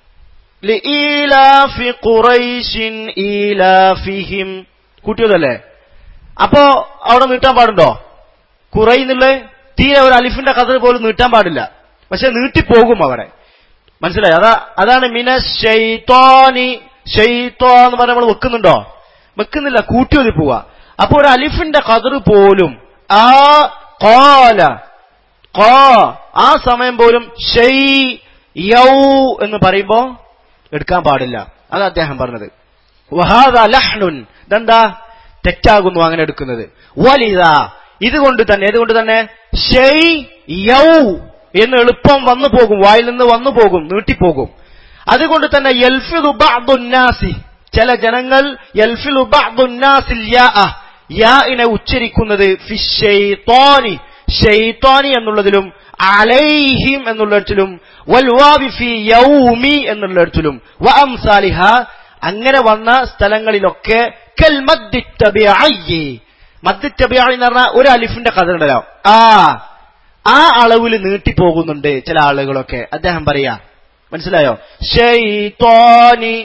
ലഇലാഫി ഖുറൈശിൻ ഈലാഫിഹിം കൂട്ടിയതല്ലേ അപ്പോ അവിടെ നീട്ടാൻ പാടുണ്ടോ കുറൈ എന്നുള്ള തീരെ ഒരു അലിഫിന്റെ കഥ പോലും നീട്ടാൻ പാടില്ല പക്ഷെ നീട്ടിപ്പോകും അവിടെ മനസ്സിലായി അതാ അതാണ് മിന ഷെയ്ത്തോനി ഷെയ്ത്തോ എന്ന് പറഞ്ഞ നമ്മൾ വെക്കുന്നുണ്ടോ വെക്കുന്നില്ല കൂട്ടി ഒതി പോവാ അപ്പൊ ഒരു അലിഫിന്റെ കതിർ പോലും ആ കോല കോ ആ സമയം പോലും ഷെയ് യൗ എന്ന് പറയുമ്പോ എടുക്കാൻ പാടില്ല അത് അദ്ദേഹം പറഞ്ഞത് വഹാദ ലഹ്നുൻ ഇതെന്താ തെറ്റാകുന്നു അങ്ങനെ എടുക്കുന്നത് വലിത ഇതുകൊണ്ട് തന്നെ ഇതുകൊണ്ട് തന്നെ ഷെയ് യൗ എന്ന് എളുപ്പം വന്നു പോകും വായിൽ നിന്ന് വന്നു പോകും നീട്ടിപ്പോകും അതുകൊണ്ട് തന്നെ യൽഫിദു ബഅ്ദുന്നാസി ചില ജനങ്ങൾ യൽഫിലു ബഅ്ദുന്നാസിൽ യാ യാഇനെ ഉച്ചരിക്കുന്നത് ഫി ഷൈത്വാനി ഷൈത്വാനി എന്നുള്ളതിലും അലൈഹിം എന്നുള്ളിടത്തിലും വൽവാവി ഫി യൗമി എന്നുള്ളിടത്തിലും വ അംസാലിഹ അങ്ങനെ വന്ന സ്ഥലങ്ങളിലൊക്കെ കൽ മദ്ദിത്തബിഅയ്യി മദ്ദിത്തബിഅയി എന്ന് പറഞ്ഞാൽ ഒരു അലിഫിന്റെ കഥ ഉണ്ടല്ലോ ആ ആ അളവിൽ നീട്ടിപ്പോകുന്നുണ്ട് ചില ആളുകളൊക്കെ അദ്ദേഹം പറയാ മനസ്സിലായോ ഷൈത്വാനി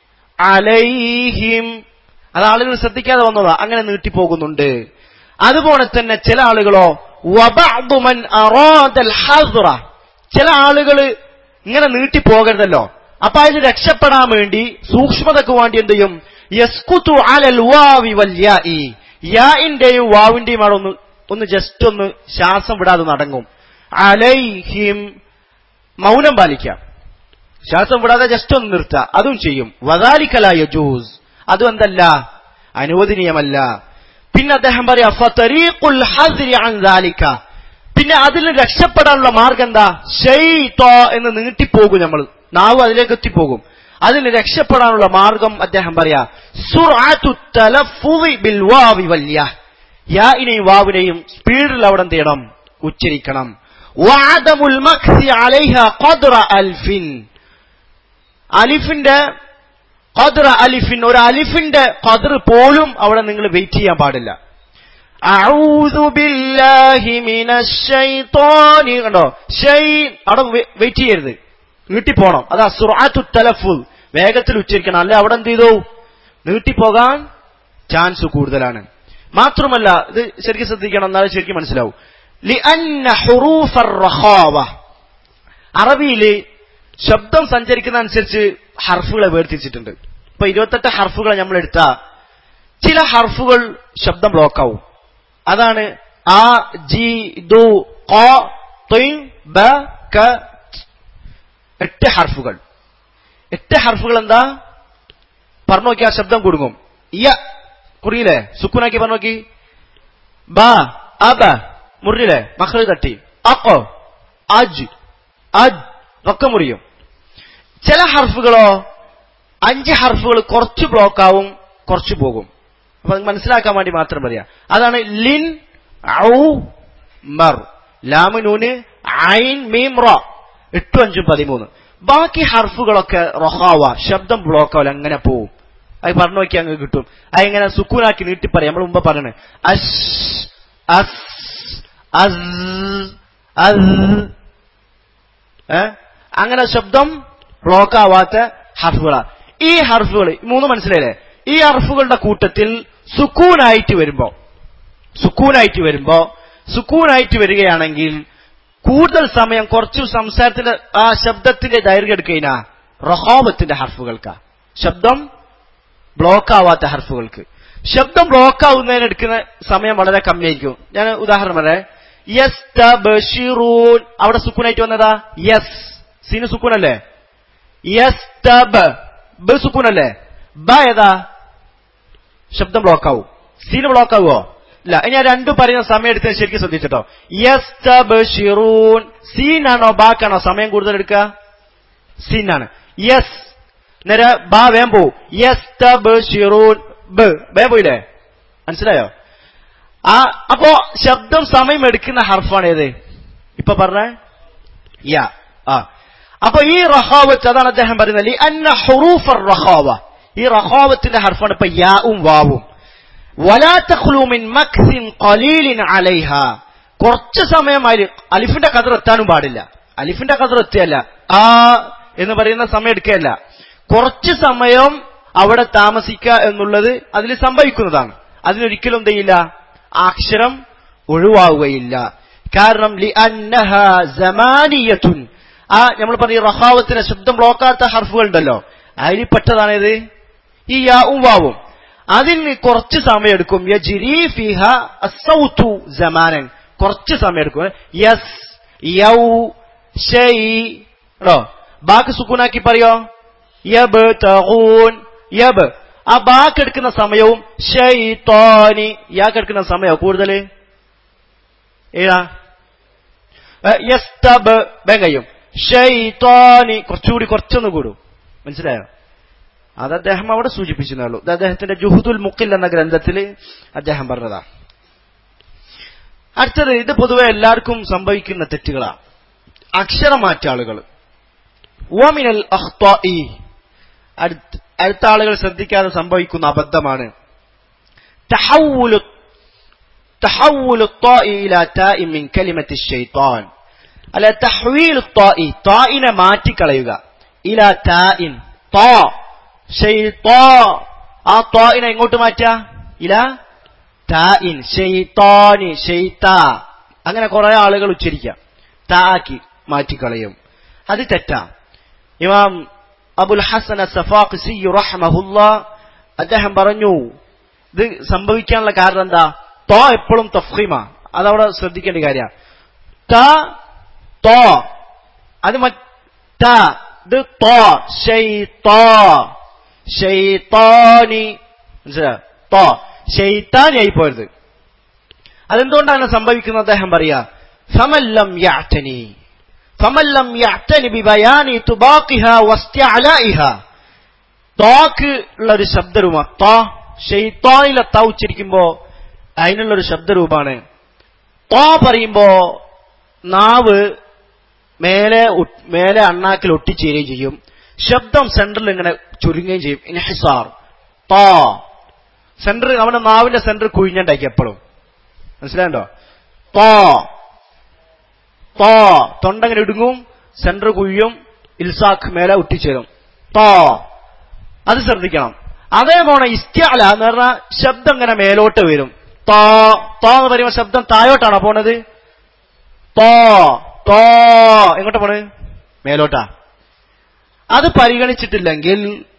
അലൈഹിം അത് ആളുകൾ ശ്രദ്ധിക്കാതെ വന്നതാ അങ്ങനെ നീട്ടിപ്പോകുന്നുണ്ട് അതുപോലെ തന്നെ ചില ആളുകളോ വബഅ്ദുമൻ അറാദൽ ഹസ്റ ചില ആളുകൾ ഇങ്ങനെ നീട്ടിപ്പോകരുതല്ലോ അപ്പൊ അതിന് രക്ഷപ്പെടാൻ വേണ്ടി സൂക്ഷ്മതക്ക് വേണ്ടി എന്ത് ചെയ്യും യസ്കുതു അലൽ വാവി വൽ യാഇ യാഇന്റെയും വാവിന്റെയും അവിടെ ഒന്ന് ഒന്ന് ജസ്റ്റ് ഒന്ന് ശ്വാസം വിടാതെ നടങ്ങും അലൈഹിം മൗനം പാലിക്കാം ശ്വാസം വിടാതെ ജസ്റ്റ് ഒന്ന് നിർത്തുക അതും ചെയ്യും വദാലിക്കല യജൂസ് അതും എന്തല്ല അനുവദനീയമല്ല പിന്നെ അദ്ദേഹം പറയാ ഫതരീഖുൽ ഹസ്രി അൻ ദാലിക പിന്നെ അതിൽ രക്ഷപ്പെടാനുള്ള മാർഗം എന്താ ഷെയ്തോ എന്ന് നീട്ടിപ്പോകും നമ്മൾ നാവ് അതിലേക്ക് എത്തിപ്പോകും അതിന് രക്ഷപ്പെടാനുള്ള മാർഗം അദ്ദേഹം പറയാ സുർഅത്തു തലഫുദി ബിൽ വാവി വൽ യാ യാഇനെയും വാവിനെയും സ്പീഡിൽ അവിടെ എന്ത് ചെയ്യണം ഉച്ചരിക്കണം വഅദമുൽ മഖ്സി അലൈഹ ഖദ്റ അൽഫിൻ അലിഫിന്റെ ഖദ്റ അലിഫിൻ ഒരു അലിഫിന്റെ ഖദ്ർ പോലും അവിടെ നിങ്ങൾ വെയിറ്റ് ചെയ്യാൻ പാടില്ല അഊദു ബില്ലാഹി മിനശ് ശൈത്വാനി കണ്ടോ ഷൈ അവിടെ വെയിറ്റ് ചെയ്യരുത് നീട്ടിപ്പോണം അതാ സുറാത്തു തലഫുൽ വേഗത്തിൽ ഉച്ചരിക്കണം അല്ലെ അവിടെ എന്ത് ചെയ്തു നീട്ടിപ്പോകാൻ ചാൻസ് കൂടുതലാണ് മാത്രമല്ല ഇത് ശരിക്കും ശ്രദ്ധിക്കണം എന്നാലും ശരിക്കും മനസ്സിലാവും ലിഅന്ന ഹുറൂഫർ റഖാവ അറബിയില് ശബ്ദം സഞ്ചരിക്കുന്ന അനുസരിച്ച് ഹർഫുകളെ വേർതിരിച്ചിട്ടുണ്ട് ഇപ്പൊ ഇരുപത്തെട്ട് ഹർഫുകളെ നമ്മൾ എടുത്ത ചില ഹർഫുകൾ ശബ്ദം ബ്ലോക്കാവും അതാണ് ആ ജി ദു ഖ ത്വിൻ ബ ക എട്ട് ഹർഫുകൾ എട്ട് ഹർഫുകൾ എന്താ പറഞ്ഞു നോക്കി ആ ശബ്ദം കുടുങ്ങും ഇയ കുറിയില്ലേ സുക്കുനാക്കി പറഞ്ഞു നോക്കി ബ അബ മുറിയില്ലേ മഹ്റ തട്ടി അക്കോ അജ് അജ് ഒക്കെ മുറിയും ചില ഹർഫുകളോ അഞ്ച് ഹർഫുകൾ കുറച്ച് ബ്ലോക്ക് ആവും കുറച്ച് പോകും അപ്പൊ അത് മനസ്സിലാക്കാൻ വേണ്ടി മാത്രം പറയാം അതാണ് ലിൻ ഔ മർ ലാമ് നൂന് ഐൻ മീം റ എട്ടും അഞ്ചും പതിമൂന്ന് ബാക്കി ഹർഫുകളൊക്കെ റൊഹാവ ശബ്ദം ബ്ലോക്ക് ആവില്ല അങ്ങനെ പോവും അത് പറഞ്ഞു നോക്കി അങ്ങ് കിട്ടും അത് ഇങ്ങനെ സുക്കൂനാക്കി നീട്ടി പറയാം നമ്മൾ മുമ്പ് പറയണേ അഷ് അസ് അസ് അസ് ഏ അങ്ങനെ ശബ്ദം ബ്ലോക്ക് ആവാത്ത ഹർഫുകളാ ഈ ഹർഫുകൾ മൂന്ന് മനസ്സിലായില്ലേ ഈ ഹർഫുകളുടെ കൂട്ടത്തിൽ സുക്കൂനായിട്ട് വരുമ്പോ സുക്കൂനായിട്ട് വരുമ്പോ സുക്കൂനായിട്ട് വരികയാണെങ്കിൽ കൂടുതൽ സമയം കുറച്ചു സംസാരത്തിന്റെ ആ ശബ്ദത്തിന്റെ ദൈർഘ്യം എടുക്കഴിഞ്ഞാ റഹോബത്തിന്റെ ഹർഫുകൾക്കാ ശബ്ദം ബ്ലോക്ക് ആവാത്ത ഹർഫുകൾക്ക് ശബ്ദം ബ്ലോക്ക് ആവുന്നതിന് എടുക്കുന്ന സമയം വളരെ കമ്മിയായിരിക്കും ഞാൻ ഉദാഹരണം പറയാം യസ് തബഷിറൂൻ അവിടെ സുക്കൂനായിട്ട് വന്നതാ യസ് സീന് സുക്കൂനല്ലേ യസ് തബ് ബ് സുക്കൂനല്ലേ ബ ഏതാ ശബ്ദം ബ്ലോക്ക് ആവും സീന് ബ്ലോക്ക് ആവുമോ ഇല്ല ഇനി ഞാൻ രണ്ടും പറയുന്ന സമയം എടുത്ത് ശരിക്കും ശ്രദ്ധിച്ചിട്ടോ യസ് തബഷിറൂൻ സീനാണോ ബാക്കാണോ സമയം കൂടുതൽ എടുക്കുക സീനാണ് യസ് നേരെ ബാ വേം പോവും യസ് തബഷിറൂൻ ബ് വേം പോയില്ലേ മനസ്സിലായോ ആ അപ്പോ ശബ്ദം സമയം എടുക്കുന്ന ഹർഫാണ് ഏത് ഇപ്പൊ പറഞ്ഞ യാ ആ അപ്പൊ ഈ റഹാവത്ത് അതാണ് അദ്ദേഹം പറയുന്നത് ലി അന്ന ഹുറൂഫ് റഹാവ ഈ റഹാവത്തിന്റെ ഹർഫാണ് ഇപ്പൊ യാവും വാവും വലാ തഖ്ലു മിൻ മക്സിൻ ഖലീലിൻ അലൈഹ കുറച്ച് സമയം അലി അലിഫിന്റെ കതർ എത്താനും പാടില്ല അലിഫിന്റെ കതർ എത്തിയല്ല ആ എന്ന് പറയുന്ന സമയം എടുക്കുകയല്ല കുറച്ച് സമയം അവിടെ താമസിക്കുക എന്നുള്ളത് അതിൽ സംഭവിക്കുന്നതാണ് അതിനൊരിക്കലും എന്ത് ചെയ്യില്ല ആ അക്ഷരം ഒഴിവാവുകയില്ല കാരണം ലി അന്നഹ സമാനിയത്തുൻ ആ നമ്മൾ പറഞ്ഞ റഹാവത്തിന് ശബ്ദം ബ്ലോക്കാത്ത ഹർഫുകൾ ഉണ്ടല്ലോ അതിൽ പെട്ടതാണേത് ഈ യാവും വാവും അതിന് കുറച്ച് സമയം എടുക്കും യജിരി ഫിഹ അസൗതു സമാനൻ കുറച്ച് സമയം എടുക്കും യസ് യൗ ഷൈ ോ ബാക്ക് സുക്കൂനാക്കി പറയോ യബ് തഹൂൻ യബ് ആ ബാക്ക് എടുക്കുന്ന സമയവും ഷൈത്തോനി യാക്ക് എടുക്കുന്ന സമയം കൂടുതൽ ഏതാ യസ്തബ് കഴിയും ഷൈത്താനി കുറച്ചുകൂടി കുറച്ചൊന്ന് കൂടും മനസ്സിലായോ അത് അദ്ദേഹം അവിടെ സൂചിപ്പിച്ചെന്നുള്ളൂ ഇത് അദ്ദേഹത്തിന്റെ ജുഹുദുൽ മുക്കിൽ എന്ന ഗ്രന്ഥത്തിൽ അദ്ദേഹം പറഞ്ഞതാ അടുത്തത് ഇത് പൊതുവെ എല്ലാവർക്കും സംഭവിക്കുന്ന തെറ്റുകളാണ് അക്ഷരമാറ്റ ആളുകൾ ഓമിനൽ അഖ്താഇ അടുത്ത അടുത്ത ആളുകൾ ശ്രദ്ധിക്കാതെ സംഭവിക്കുന്ന അബദ്ധമാണ് തഹവ്വുലു തഹവ്വുലു ത്വാഇ ഇലാ താഇ മിൻ കലിമത്തി ശൈത്താൻ അല്ല തഹ്വീലു ത്വാഇ ത്വാഇനെ മാറ്റിക്കളയുക ഇലാ താഇൻ ത്വാ ഷൈത്താ ആ ത്വാഇനെ എങ്ങോട്ട് മാറ്റാ ഇലാ താഇൻ ഷെയ്ത്താനി ഷെയ്ത്താ അങ്ങനെ കുറെ ആളുകൾ ഉച്ചരിക്കാം താക്കി മാറ്റിക്കളയും അത് തെറ്റാ ഇമാം അബുൽ ഹസൻ സഫാഖ്സി റഹ്മഹുല്ല അദ്ദേഹം പറഞ്ഞു ഇത് സംഭവിക്കാനുള്ള കാരണം എന്താ തോ എപ്പോഴും തഫീമ അതവിടെ ശ്രദ്ധിക്കേണ്ട കാര്യമാണ് ത തോ അത് മറ്റ ഇത് തോ ഷെയ്ത്താ ഷെയ്ത്താനി മനസ്സിലായോ തോ ഷെയ്ത്താനായി പോരുത് അതെന്തുകൊണ്ടാണ് സംഭവിക്കുന്നത് അദ്ദേഹം പറയാ ഫമല്ലം യാറ്റനി ഫമല്ലം യാറ്റനി ബിബയാനി തുബാക്കിഹ വസ്ത്യാലായിഹ തോക്ക് ഉള്ള ഒരു ശബ്ദരൂപം തോ ഷെയ്ത്താനിലെ ത ഉച്ചരിക്കുമ്പോ അതിനുള്ള ഒരു ശബ്ദരൂപമാണ് തോ പറയുമ്പോ നാവ് മേലെ ഉ- മേലെ അണ്ണാക്കിൽ ഒട്ടിച്ചേരുകയും ചെയ്യും ശബ്ദം സെന്ററിൽ ഇങ്ങനെ ചുരുങ്ങുകയും ചെയ്യും ഇൻഹിസാർ തോ സെന്റർ അവന്റെ നാവിന്റെ സെന്റർ കുഴിഞ്ഞണ്ടാക്കി എപ്പോഴും മനസ്സിലായോ തോ തോ തൊണ്ടങ്ങനെ ഇടുങ്ങും സെന്റർ കുഴിയും ഇൽസാഖ് മേലെ ഒട്ടിച്ചേരും തോ അത് ശ്രദ്ധിക്കണം അതേപോലെ ഇസ്ത്യാല എന്ന് പറഞ്ഞാൽ ശബ്ദം ഇങ്ങനെ മേലോട്ട് വരും തോ തോ എന്ന് പറയുമ്പോൾ ശബ്ദം താഴോട്ടാണോ പോണത് തോ തോ എങ്ങോട്ടാ പോണത് മേലോട്ടാ അത് പരിഗണിച്ചിട്ടില്ലെങ്കിൽ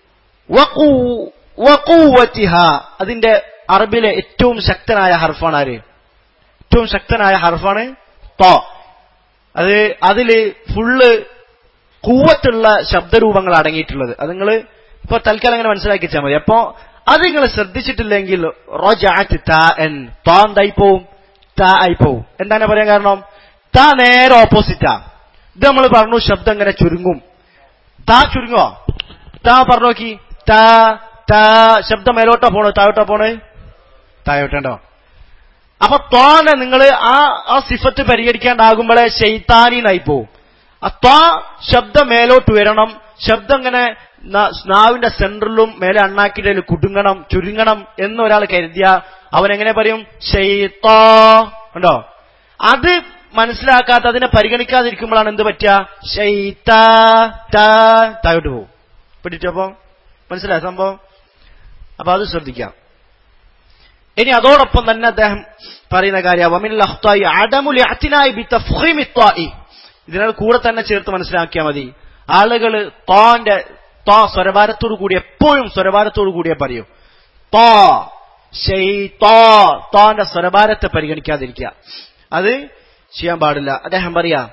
വഖൂ- വഖൂവത്തിഹ അതിന്റെ അറബിലെ ഏറ്റവും ശക്തനായ ഹർഫാണ് ആര് ഏറ്റവും ശക്തനായ ഹർഫാണ് തോ അത് അതില് ഫുള്ള് കൂവത്തുള്ള ശബ്ദരൂപങ്ങൾ അടങ്ങിയിട്ടുള്ളത് അത് നിങ്ങൾ ഇപ്പൊ തൽക്കാലം അങ്ങനെ മനസ്സിലാക്കി വെച്ചാൽ മതി അപ്പോ അത് നിങ്ങൾ ശ്രദ്ധിച്ചിട്ടില്ലെങ്കിൽ റോജാറ്റ് താ എൻ താ എന്തായി പോവും താ ആയി പോവും എന്താണ് പറയാൻ കാരണം താ നേരെ ഓപ്പോസിറ്റാ ഇത് നമ്മൾ പറഞ്ഞു ശബ്ദം ഇങ്ങനെ ചുരുങ്ങും താ ചുരുങ്ങോ താ പറഞ്ഞു നോക്കി താ താ ശബ്ദം മേലോട്ടാ പോണോ താഴോട്ടാ പോണേ താഴോട്ടുണ്ടോ അപ്പൊ തോനെ നിങ്ങൾ ആ ആ സിഫത്ത് പരിഹരിക്കാണ്ടാകുമ്പോഴേ ശൈത്താനിന്നായി പോവും ആ ത്വാ ശബ്ദം മേലോട്ട് വരണം ശബ്ദം ഇങ്ങനെ ന- നാവിന്റെ സെന്ററിലും മേലെ അണ്ണാക്കിന്റെ കുടുങ്ങണം ചുരുങ്ങണം എന്ന് ഒരാൾ കരുതിയ അവൻ എങ്ങനെ പറയും ഷെയ്ത്താ ഉണ്ടോ അത് മനസ്സിലാക്കാത്ത അതിനെ പരിഗണിക്കാതിരിക്കുമ്പോഴാണ് എന്ത് പറ്റുക ഷെയ്ത്താ താ താഴോട്ട് പോകും പിടിച്ചപ്പോ മനസ്സിലായ സംഭവം അപ്പൊ അത് ശ്രദ്ധിക്കാം ഇനി അതോടൊപ്പം തന്നെ അദ്ദേഹം പറയുന്ന കാര്യം വമിനൽ അഖ്തായി അദമുൽ ഇഅ്തിനായി ബിതഫ്ഖീമി ത്വാഇ ഇതിനാൽ കൂടെ തന്നെ ചേർത്ത് മനസ്സിലാക്കിയാൽ മതി ആളുകൾ തോന്റെ തോ സ്വരഭാരത്തോടു കൂടി എപ്പോഴും സ്വരഭാരത്തോടു കൂടിയേ പറയൂ തോ ഷെയ്ത്തോ തോന്റെ സ്വരഭാരത്തെ പരിഗണിക്കാതിരിക്കുക അത് ചെയ്യാൻ പാടില്ല അദ്ദേഹം പറയാ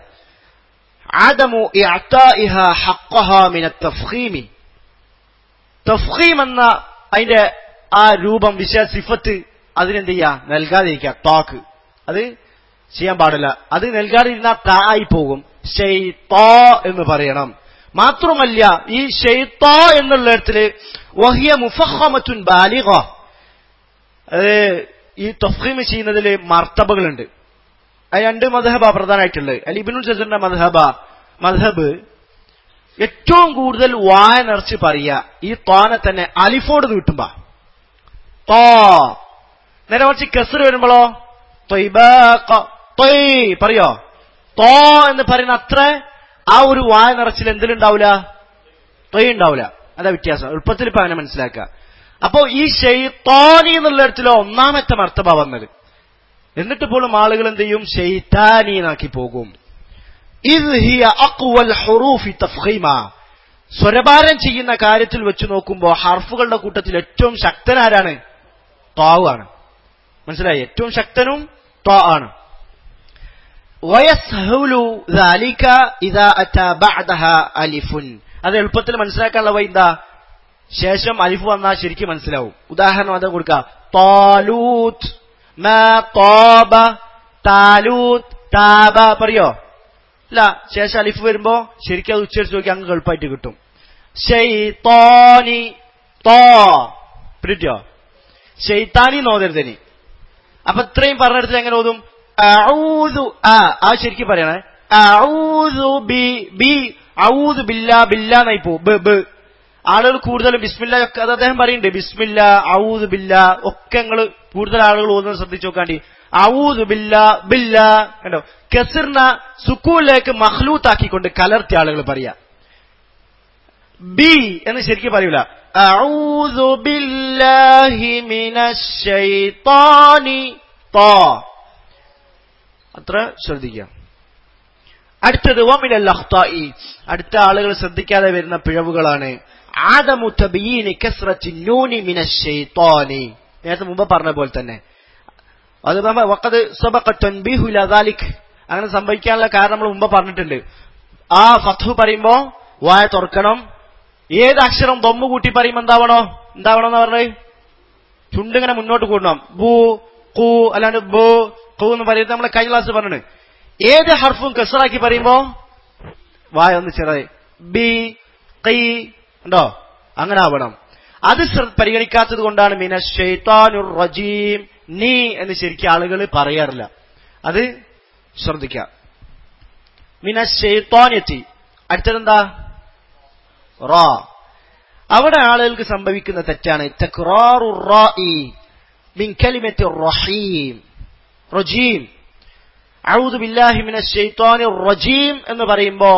ആദമു ഇഅ്താഇഹ ഹഖ്ഖഹ മിന തഫ്ഖീമി തഫ്ഖീം എന്ന അതിന്റെ ആ രൂപം വിശേഷ സിഫത്ത് അതിനെന്ത് ചെയ്യാ നൽകാതിരിക്കുക താക്ക് അത് ചെയ്യാൻ പാടില്ല അത് നൽകാതിരുന്ന തായി പോകും ഷെയ്ത്തോ എന്ന് പറയണം മാത്രമല്ല ഈ ഷെയ്ത്തോ എന്നുള്ളിടത്തില് വഹിയ മുഫഹമത്തുൻ ബാലിഗ അത് ഈ തഫ്ഖീം ചെയ്യുന്നതിൽ മർത്തബകളുണ്ട് അത് രണ്ട് മധഹബ പ്രധാനമായിട്ടുള്ളത് അല്ല ഇബിനുൽ സസറിന്റെ മധഹബ മധഹബ് ഏറ്റവും കൂടുതൽ വായ നിറച്ച് പറയുക ഈ തോനെ തന്നെ അലിഫോട് നീട്ടുമ്പോ തോ നേരെ മറിച്ച് കെസർ വരുമ്പോഴോ തൊയ്ബാക്ക, തൊയ് പറയോ തോ എന്ന് പറയുന്ന അത്ര ആ ഒരു വായ നിറച്ചിൽ എന്തിലുണ്ടാവില്ല തൊയ് ഉണ്ടാവില്ല അതാ വ്യത്യാസം എളുപ്പത്തിൽ ഇപ്പൊ അങ്ങനെ മനസ്സിലാക്കുക അപ്പോ ഈ ഷെയ്ത്താനി എന്നുള്ളിടത്തിലോ ഒന്നാമത്തെ മർത്തബ വന്നത് എന്നിട്ട് പോലും ആളുകൾ എന്ത് ചെയ്യും ഷെയ്ത്താനി എന്നാക്കി പോകും ഇത് ഹിയ അഖ്വൽ ഹുറൂഫി തഫ്ഖീമ സ്വരഭാരം ചെയ്യുന്ന കാര്യത്തിൽ വെച്ച് നോക്കുമ്പോൾ ഹർഫുകളുടെ കൂട്ടത്തിൽ ഏറ്റവും ശക്തനാരാണ് താവ് ആണ് മനസ്സിലായി ഏറ്റവും ശക്തനും ത്വാ ആണ് വയസ്ഹുലു ذلك إذا أتى بعدها ألف അത് എളുപ്പത്തിൽ മനസ്സിലാക്കാനുള്ള വഴി എന്താ ശേഷം അലിഫ് വന്നാൽ ശരിക്കും മനസ്സിലാവും ഉദാഹരണം അത് കൊടുക്കുക താലൂത്ത് മാ താബ താലൂത്ത് താബ പറയോ അല്ല ശേഷം അലിഫ് വരുമ്പോ ശരിക്കും അത് ഉച്ചരിച്ച് നോക്കി അങ്ങ് എളുപ്പമായിട്ട് കിട്ടും ഷെയ്ത്തോനി തോ പിടിയോ ഷെയ്ത്താനി നോതരുതനി അപ്പൊ ഇത്രയും പറഞ്ഞെടുത്ത് എങ്ങനെ ഓതും ഔദു ആ ആ ശരിക്കും പറയണേ ഔദു ബി ബി ഔദു ബില്ല ബില്ല എന്നായി പോ ബ് ബ് ആളുകൾ കൂടുതലും ബിസ്മില്ല ഒക്കെ അത് അദ്ദേഹം പറയുന്നുണ്ട് ബിസ്മില്ല ഔദു ബില്ല ഒക്കെ നിങ്ങൾ കൂടുതൽ ആളുകൾ ഓതുന്നത് ശ്രദ്ധിച്ചു നോക്കാണ്ടി ഔദു ബില്ല ബില്ല കണ്ടോ കെസിറിന സുക്കൂലിലേക്ക് മഹ്ലൂത്താക്കിക്കൊണ്ട് കലർത്തി ആളുകൾ പറയാ ബി എന്ന് ശരിക്കും പറയൂല അഊദു ബില്ലാഹി മിനശ് ശൈത്താനി തോ അത്ര ശ്രദ്ധിക്കുക അടുത്തത് വമിനൽ അഖ്താഇ അടുത്ത ആളുകൾ ശ്രദ്ധിക്കാതെ വരുന്ന പിഴവുകളാണ് ആദമു തബീനി കസ്റത്തി നൂനി മിനശ് ശൈത്താനി നേരത്തെ മുമ്പ് പറഞ്ഞ പോലെ തന്നെ അത് വഖദ് സബഖ തൻബീഹു ഇലാ ദാലിക് അങ്ങനെ സംഭവിക്കാനുള്ള കാരണം നമ്മൾ മുമ്പ് പറഞ്ഞിട്ടുണ്ട് ആ ഫത്ഹു പറയുമ്പോ വായ തുറക്കണം ഏത് അക്ഷരം ദൊമ്മ കൂട്ടി പറയുമ്പോ എന്താവണോ എന്താവണോ എന്ന് പറഞ്ഞത് ചുണ്ടിങ്ങനെ മുന്നോട്ട് കൂടണം ബു കു അല്ലാണ്ട് ബു കു എന്ന് പറയുന്നത് നമ്മൾ കഴിഞ്ഞ ക്ലാസ് പറഞ്ഞിട്ട് ഏത് ഹർഫും കെസറാക്കി പറയുമ്പോ വായ ഒന്ന് ചെറുതായി ബി കൈ ഉണ്ടോ അങ്ങനെ ആവണം അത് ശ്ര- പരിഗണിക്കാത്തത് കൊണ്ടാണ് മിന ഷെയ്ത്താനുർ റജീം നീ എന്ന് ശരിക്കും ആളുകൾ പറയാറില്ല അത് ശ്രദ്ധിക്കാം മിന ഷെയ്ത്താനെത്തി അടുത്തതെന്താ റ അവിടെ ആളുകൾക്ക് സംഭവിക്കുന്ന തെറ്റാണ് തക്റാറു റാഇ മിൻ കലിമത്തി റഹീം റജീം ഔദു ബില്ലാഹി മിനശ് ശൈത്വാനിർ റജീം എന്ന് പറയുമ്പോ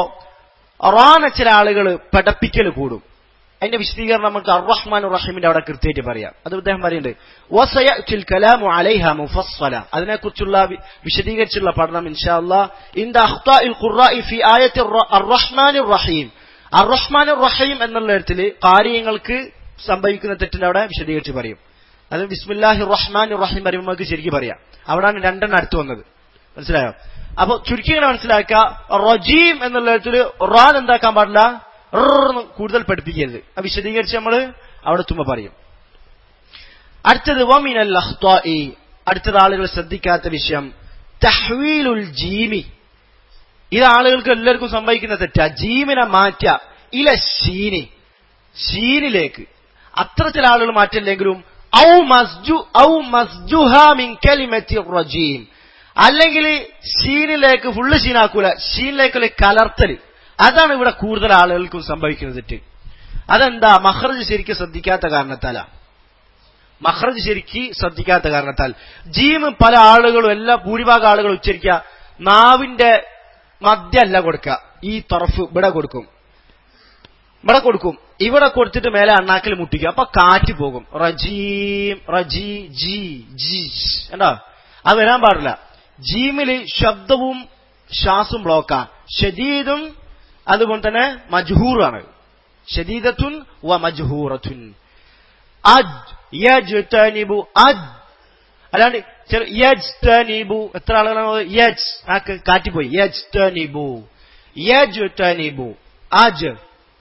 റാന ചില ആളുകൾ പടപ്പിക്കൽ കൂടും അതിന്റെ വിശദീകരണം നമുക്ക് അർറഹ്മാൻ റഹീമിന്റെ അവിടെ കൃത്യമായിട്ട് പറയാം അത് അദ്ദേഹം പറയുന്നുണ്ട് വസയഅ്തിൽ കലാമു അലൈഹ മുഫസ്സല അതിനെക്കുറിച്ചുള്ള വി- വിശദീകരിച്ചുള്ള പഠനം ഇൻഷാ അല്ലാ ഇന്ദ അഖ്താഇൽ ഖുർആഇ ഫി ആയത്തി അർറഹ്മാനിർ റഹീം അർറഹ്മാനിർ റഹീം എന്നുള്ള ഇടത്തിൽ കാര്യങ്ങൾക്ക് സംഭവിക്കുന്ന തെറ്റിന്റെ അവിടെ വിശദീകരിച്ച് പറയും അത് ബിസ്മില്ലാഹി റഹ്മാൻ റഹീം പറയുമ്പോൾ നമുക്ക് ശരിക്കും പറയാം അവിടാണ് രണ്ടെണ്ണം അടുത്ത് വന്നത് മനസ്സിലായോ അപ്പൊ ചുരുക്കി ഇങ്ങനെ മനസ്സിലാക്കുക റജീം എന്നുള്ള ഇടത്തിൽ റാൻ എന്താക്കാൻ പാടില്ല റ് എന്ന് കൂടുതൽ പഠിപ്പിക്കരുത് അത് വിശദീകരിച്ച് നമ്മൾ അവിടെ തുമ്പ പറയും അടുത്തത് വമിനൽ അഖ്താഇ അടുത്തത് ആളുകൾ ശ്രദ്ധിക്കാത്ത വിഷയം തഹ്വീലുൽ ജീമി ഇത് ആളുകൾക്ക് എല്ലാവർക്കും സംഭവിക്കുന്ന തെറ്റാ ജീമിനെ മാറ്റ ഇല ഷീനി ഷീനിലേക്ക് അത്ര ചില ആളുകൾ മാറ്റില്ലെങ്കിലും ഔ മസ്ജു ഔ മസ്ജുഹ മിൻ കലിമത്തി റജീം അല്ലെങ്കിൽ ഷീനിലേക്ക് ഫുള്ള് ഷീനാക്കൂല ഷീനിലേക്കുള്ള കലർത്തൽ അതാണ് ഇവിടെ കൂടുതൽ ആളുകൾക്കും സംഭവിക്കുന്ന തെറ്റ് അതെന്താ മഹ്റജ് ശരിക്കും ശ്രദ്ധിക്കാത്ത കാരണത്താലാ മഹ്റജ് ശരിക്ക് ശ്രദ്ധിക്കാത്ത കാരണത്താൽ ജീം പല ആളുകളും എല്ലാ ഭൂരിഭാഗം ആളുകൾ ഉച്ചരിക്കുക നാവിന്റെ മധ്യല്ല കൊടുക്കുക ഈ തറഫ് ഇവിടെ കൊടുക്കും ഇവിടെ കൊടുക്കും ഇവിടെ കൊടുത്തിട്ട് മേലെ അണ്ണാക്കിൽ മുട്ടിക്കും അപ്പൊ കാറ്റ് പോകും റജീം റജി ജി ജി എന്താ അത് വരാൻ പാടില്ല ജീമില് ശബ്ദവും ശ്വാസും ബ്ലോക്കാ ഷദീദും അതുപോലെ തന്നെ മജ്ഹൂറാണ് ഷദീദത്തുൻ വ മജ്ഹൂറത്തുൻ അജ് യജ്തനിബു അജ് അല്ലാണ്ട് ചെറു യജ്തനിബു എത്ര ആളുകളാണ് യജ് ആ ക- കാറ്റിപ്പോയി യജ്തനിബു യജ്തനിബു അജ്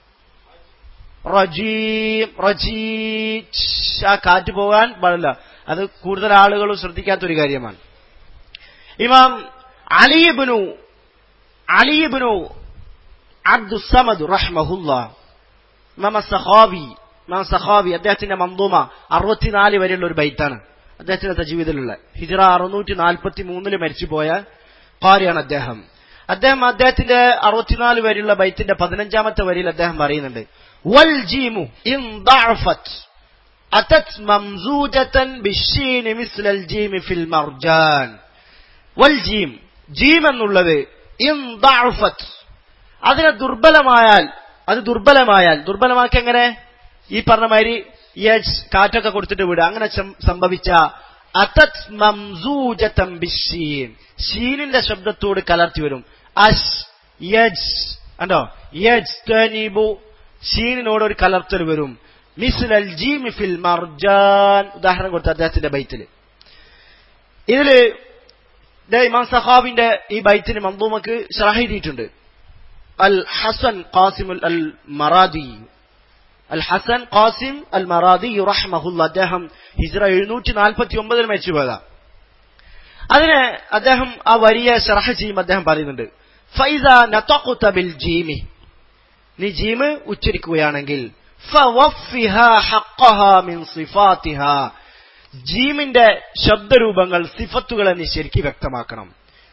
റജീം റജീ ആ കാറ്റ് പോകാൻ പാടില്ല അത് കൂടുതൽ ആളുകളും ശ്രദ്ധിക്കാത്തൊരു കാര്യമാണ് ഇമാം അലിബിനു അലിബിനു അബ്ദുസമദ് റഹ്മഹുല്ല ഇമാം സഹാബി ഇമാം സഹാബി അദ്ദേഹത്തിന്റെ മന്ദൂമ അറുപത്തിനാല് വരെയുള്ള ഒരു ബൈത്താണ് അദ്ദേഹത്തിന്റെ ജീവിതത്തിലുള്ള ഹിജറ അറുന്നൂറ്റി നാൽപ്പത്തി മൂന്നില് മരിച്ചുപോയ കാരിയാണ് അദ്ദേഹം അദ്ദേഹം അദ്ദേഹത്തിന്റെ അറുപത്തിനാല് വരെയുള്ള ബൈത്തിന്റെ പതിനഞ്ചാമത്തെ വരിയിൽ അദ്ദേഹം പറയുന്നുണ്ട് വൽ ജീമു ഇൻ ദഅഫത് അതത് മംസൂജതൻ ബിശ്ശീൻ മിസ്ലൽ ജീമി ഫിൽ മർജാൻ വൽ ജീം ജീം എന്നുള്ളത് ഇൻ ദഅഫത് അതിനെ ദുർബലമായാൽ അത് ദുർബലമായാൽ ദുർബലമാക്കി എങ്ങനെ ഈ പറഞ്ഞ മാതിരി യജ് കാറ്റൊക്കെ കൊടുത്തിട്ട് വിടുക അങ്ങനെ സം- സംഭവിച്ച അതത് മംസൂജതം ബിശ്ശീൻ ഷീനിന്റെ ശബ്ദത്തോട് കലർത്തി വരും അഷ് യജ് കണ്ടോ യജ് തനീബു ഷീനിനോട് ഒരു കലർത്തൽ വരും മിസ്ലൽ ജീമി ഫിൽ മർജാൻ ഉദാഹരണം കൊടുത്ത അദ്ദേഹത്തിന്റെ ബൈത്തില് ഇതില് ദേ ഇമാം സഹാബിന്റെ ഈ ബൈത്തിന് മന്ദൂമക്ക് ഷറഹെഴുതിയിട്ടുണ്ട് al Hasan Qasim al Muradi al Hasan Qasim al Muradi റഹ്മഹുല്ല അദ്ദേഹം ഹിജ്റ എഴുന്നൂറ്റി നാൽപ്പത്തി ഒമ്പതിൽ മരിച്ചുപോയതാ അതിന് അദ്ദേഹം ആ വരിയെ ഷറഹ ചെയ്യുമ്പോൾ അദ്ദേഹം പറയുന്നുണ്ട് ഫൈസ നതഖുത ബിൽ ജീമി നീ ജീമ് ഉച്ചരിക്കുകയാണെങ്കിൽ ഫവഫിഹാ ഹഖ്ഖഹാ മിൻ സിഫാത്തിഹാ ജീമിന്റെ ശബ്ദരൂപങ്ങൾ സിഫത്തുകളെ നീ ശരിക്കും വ്യക്തമാക്കണം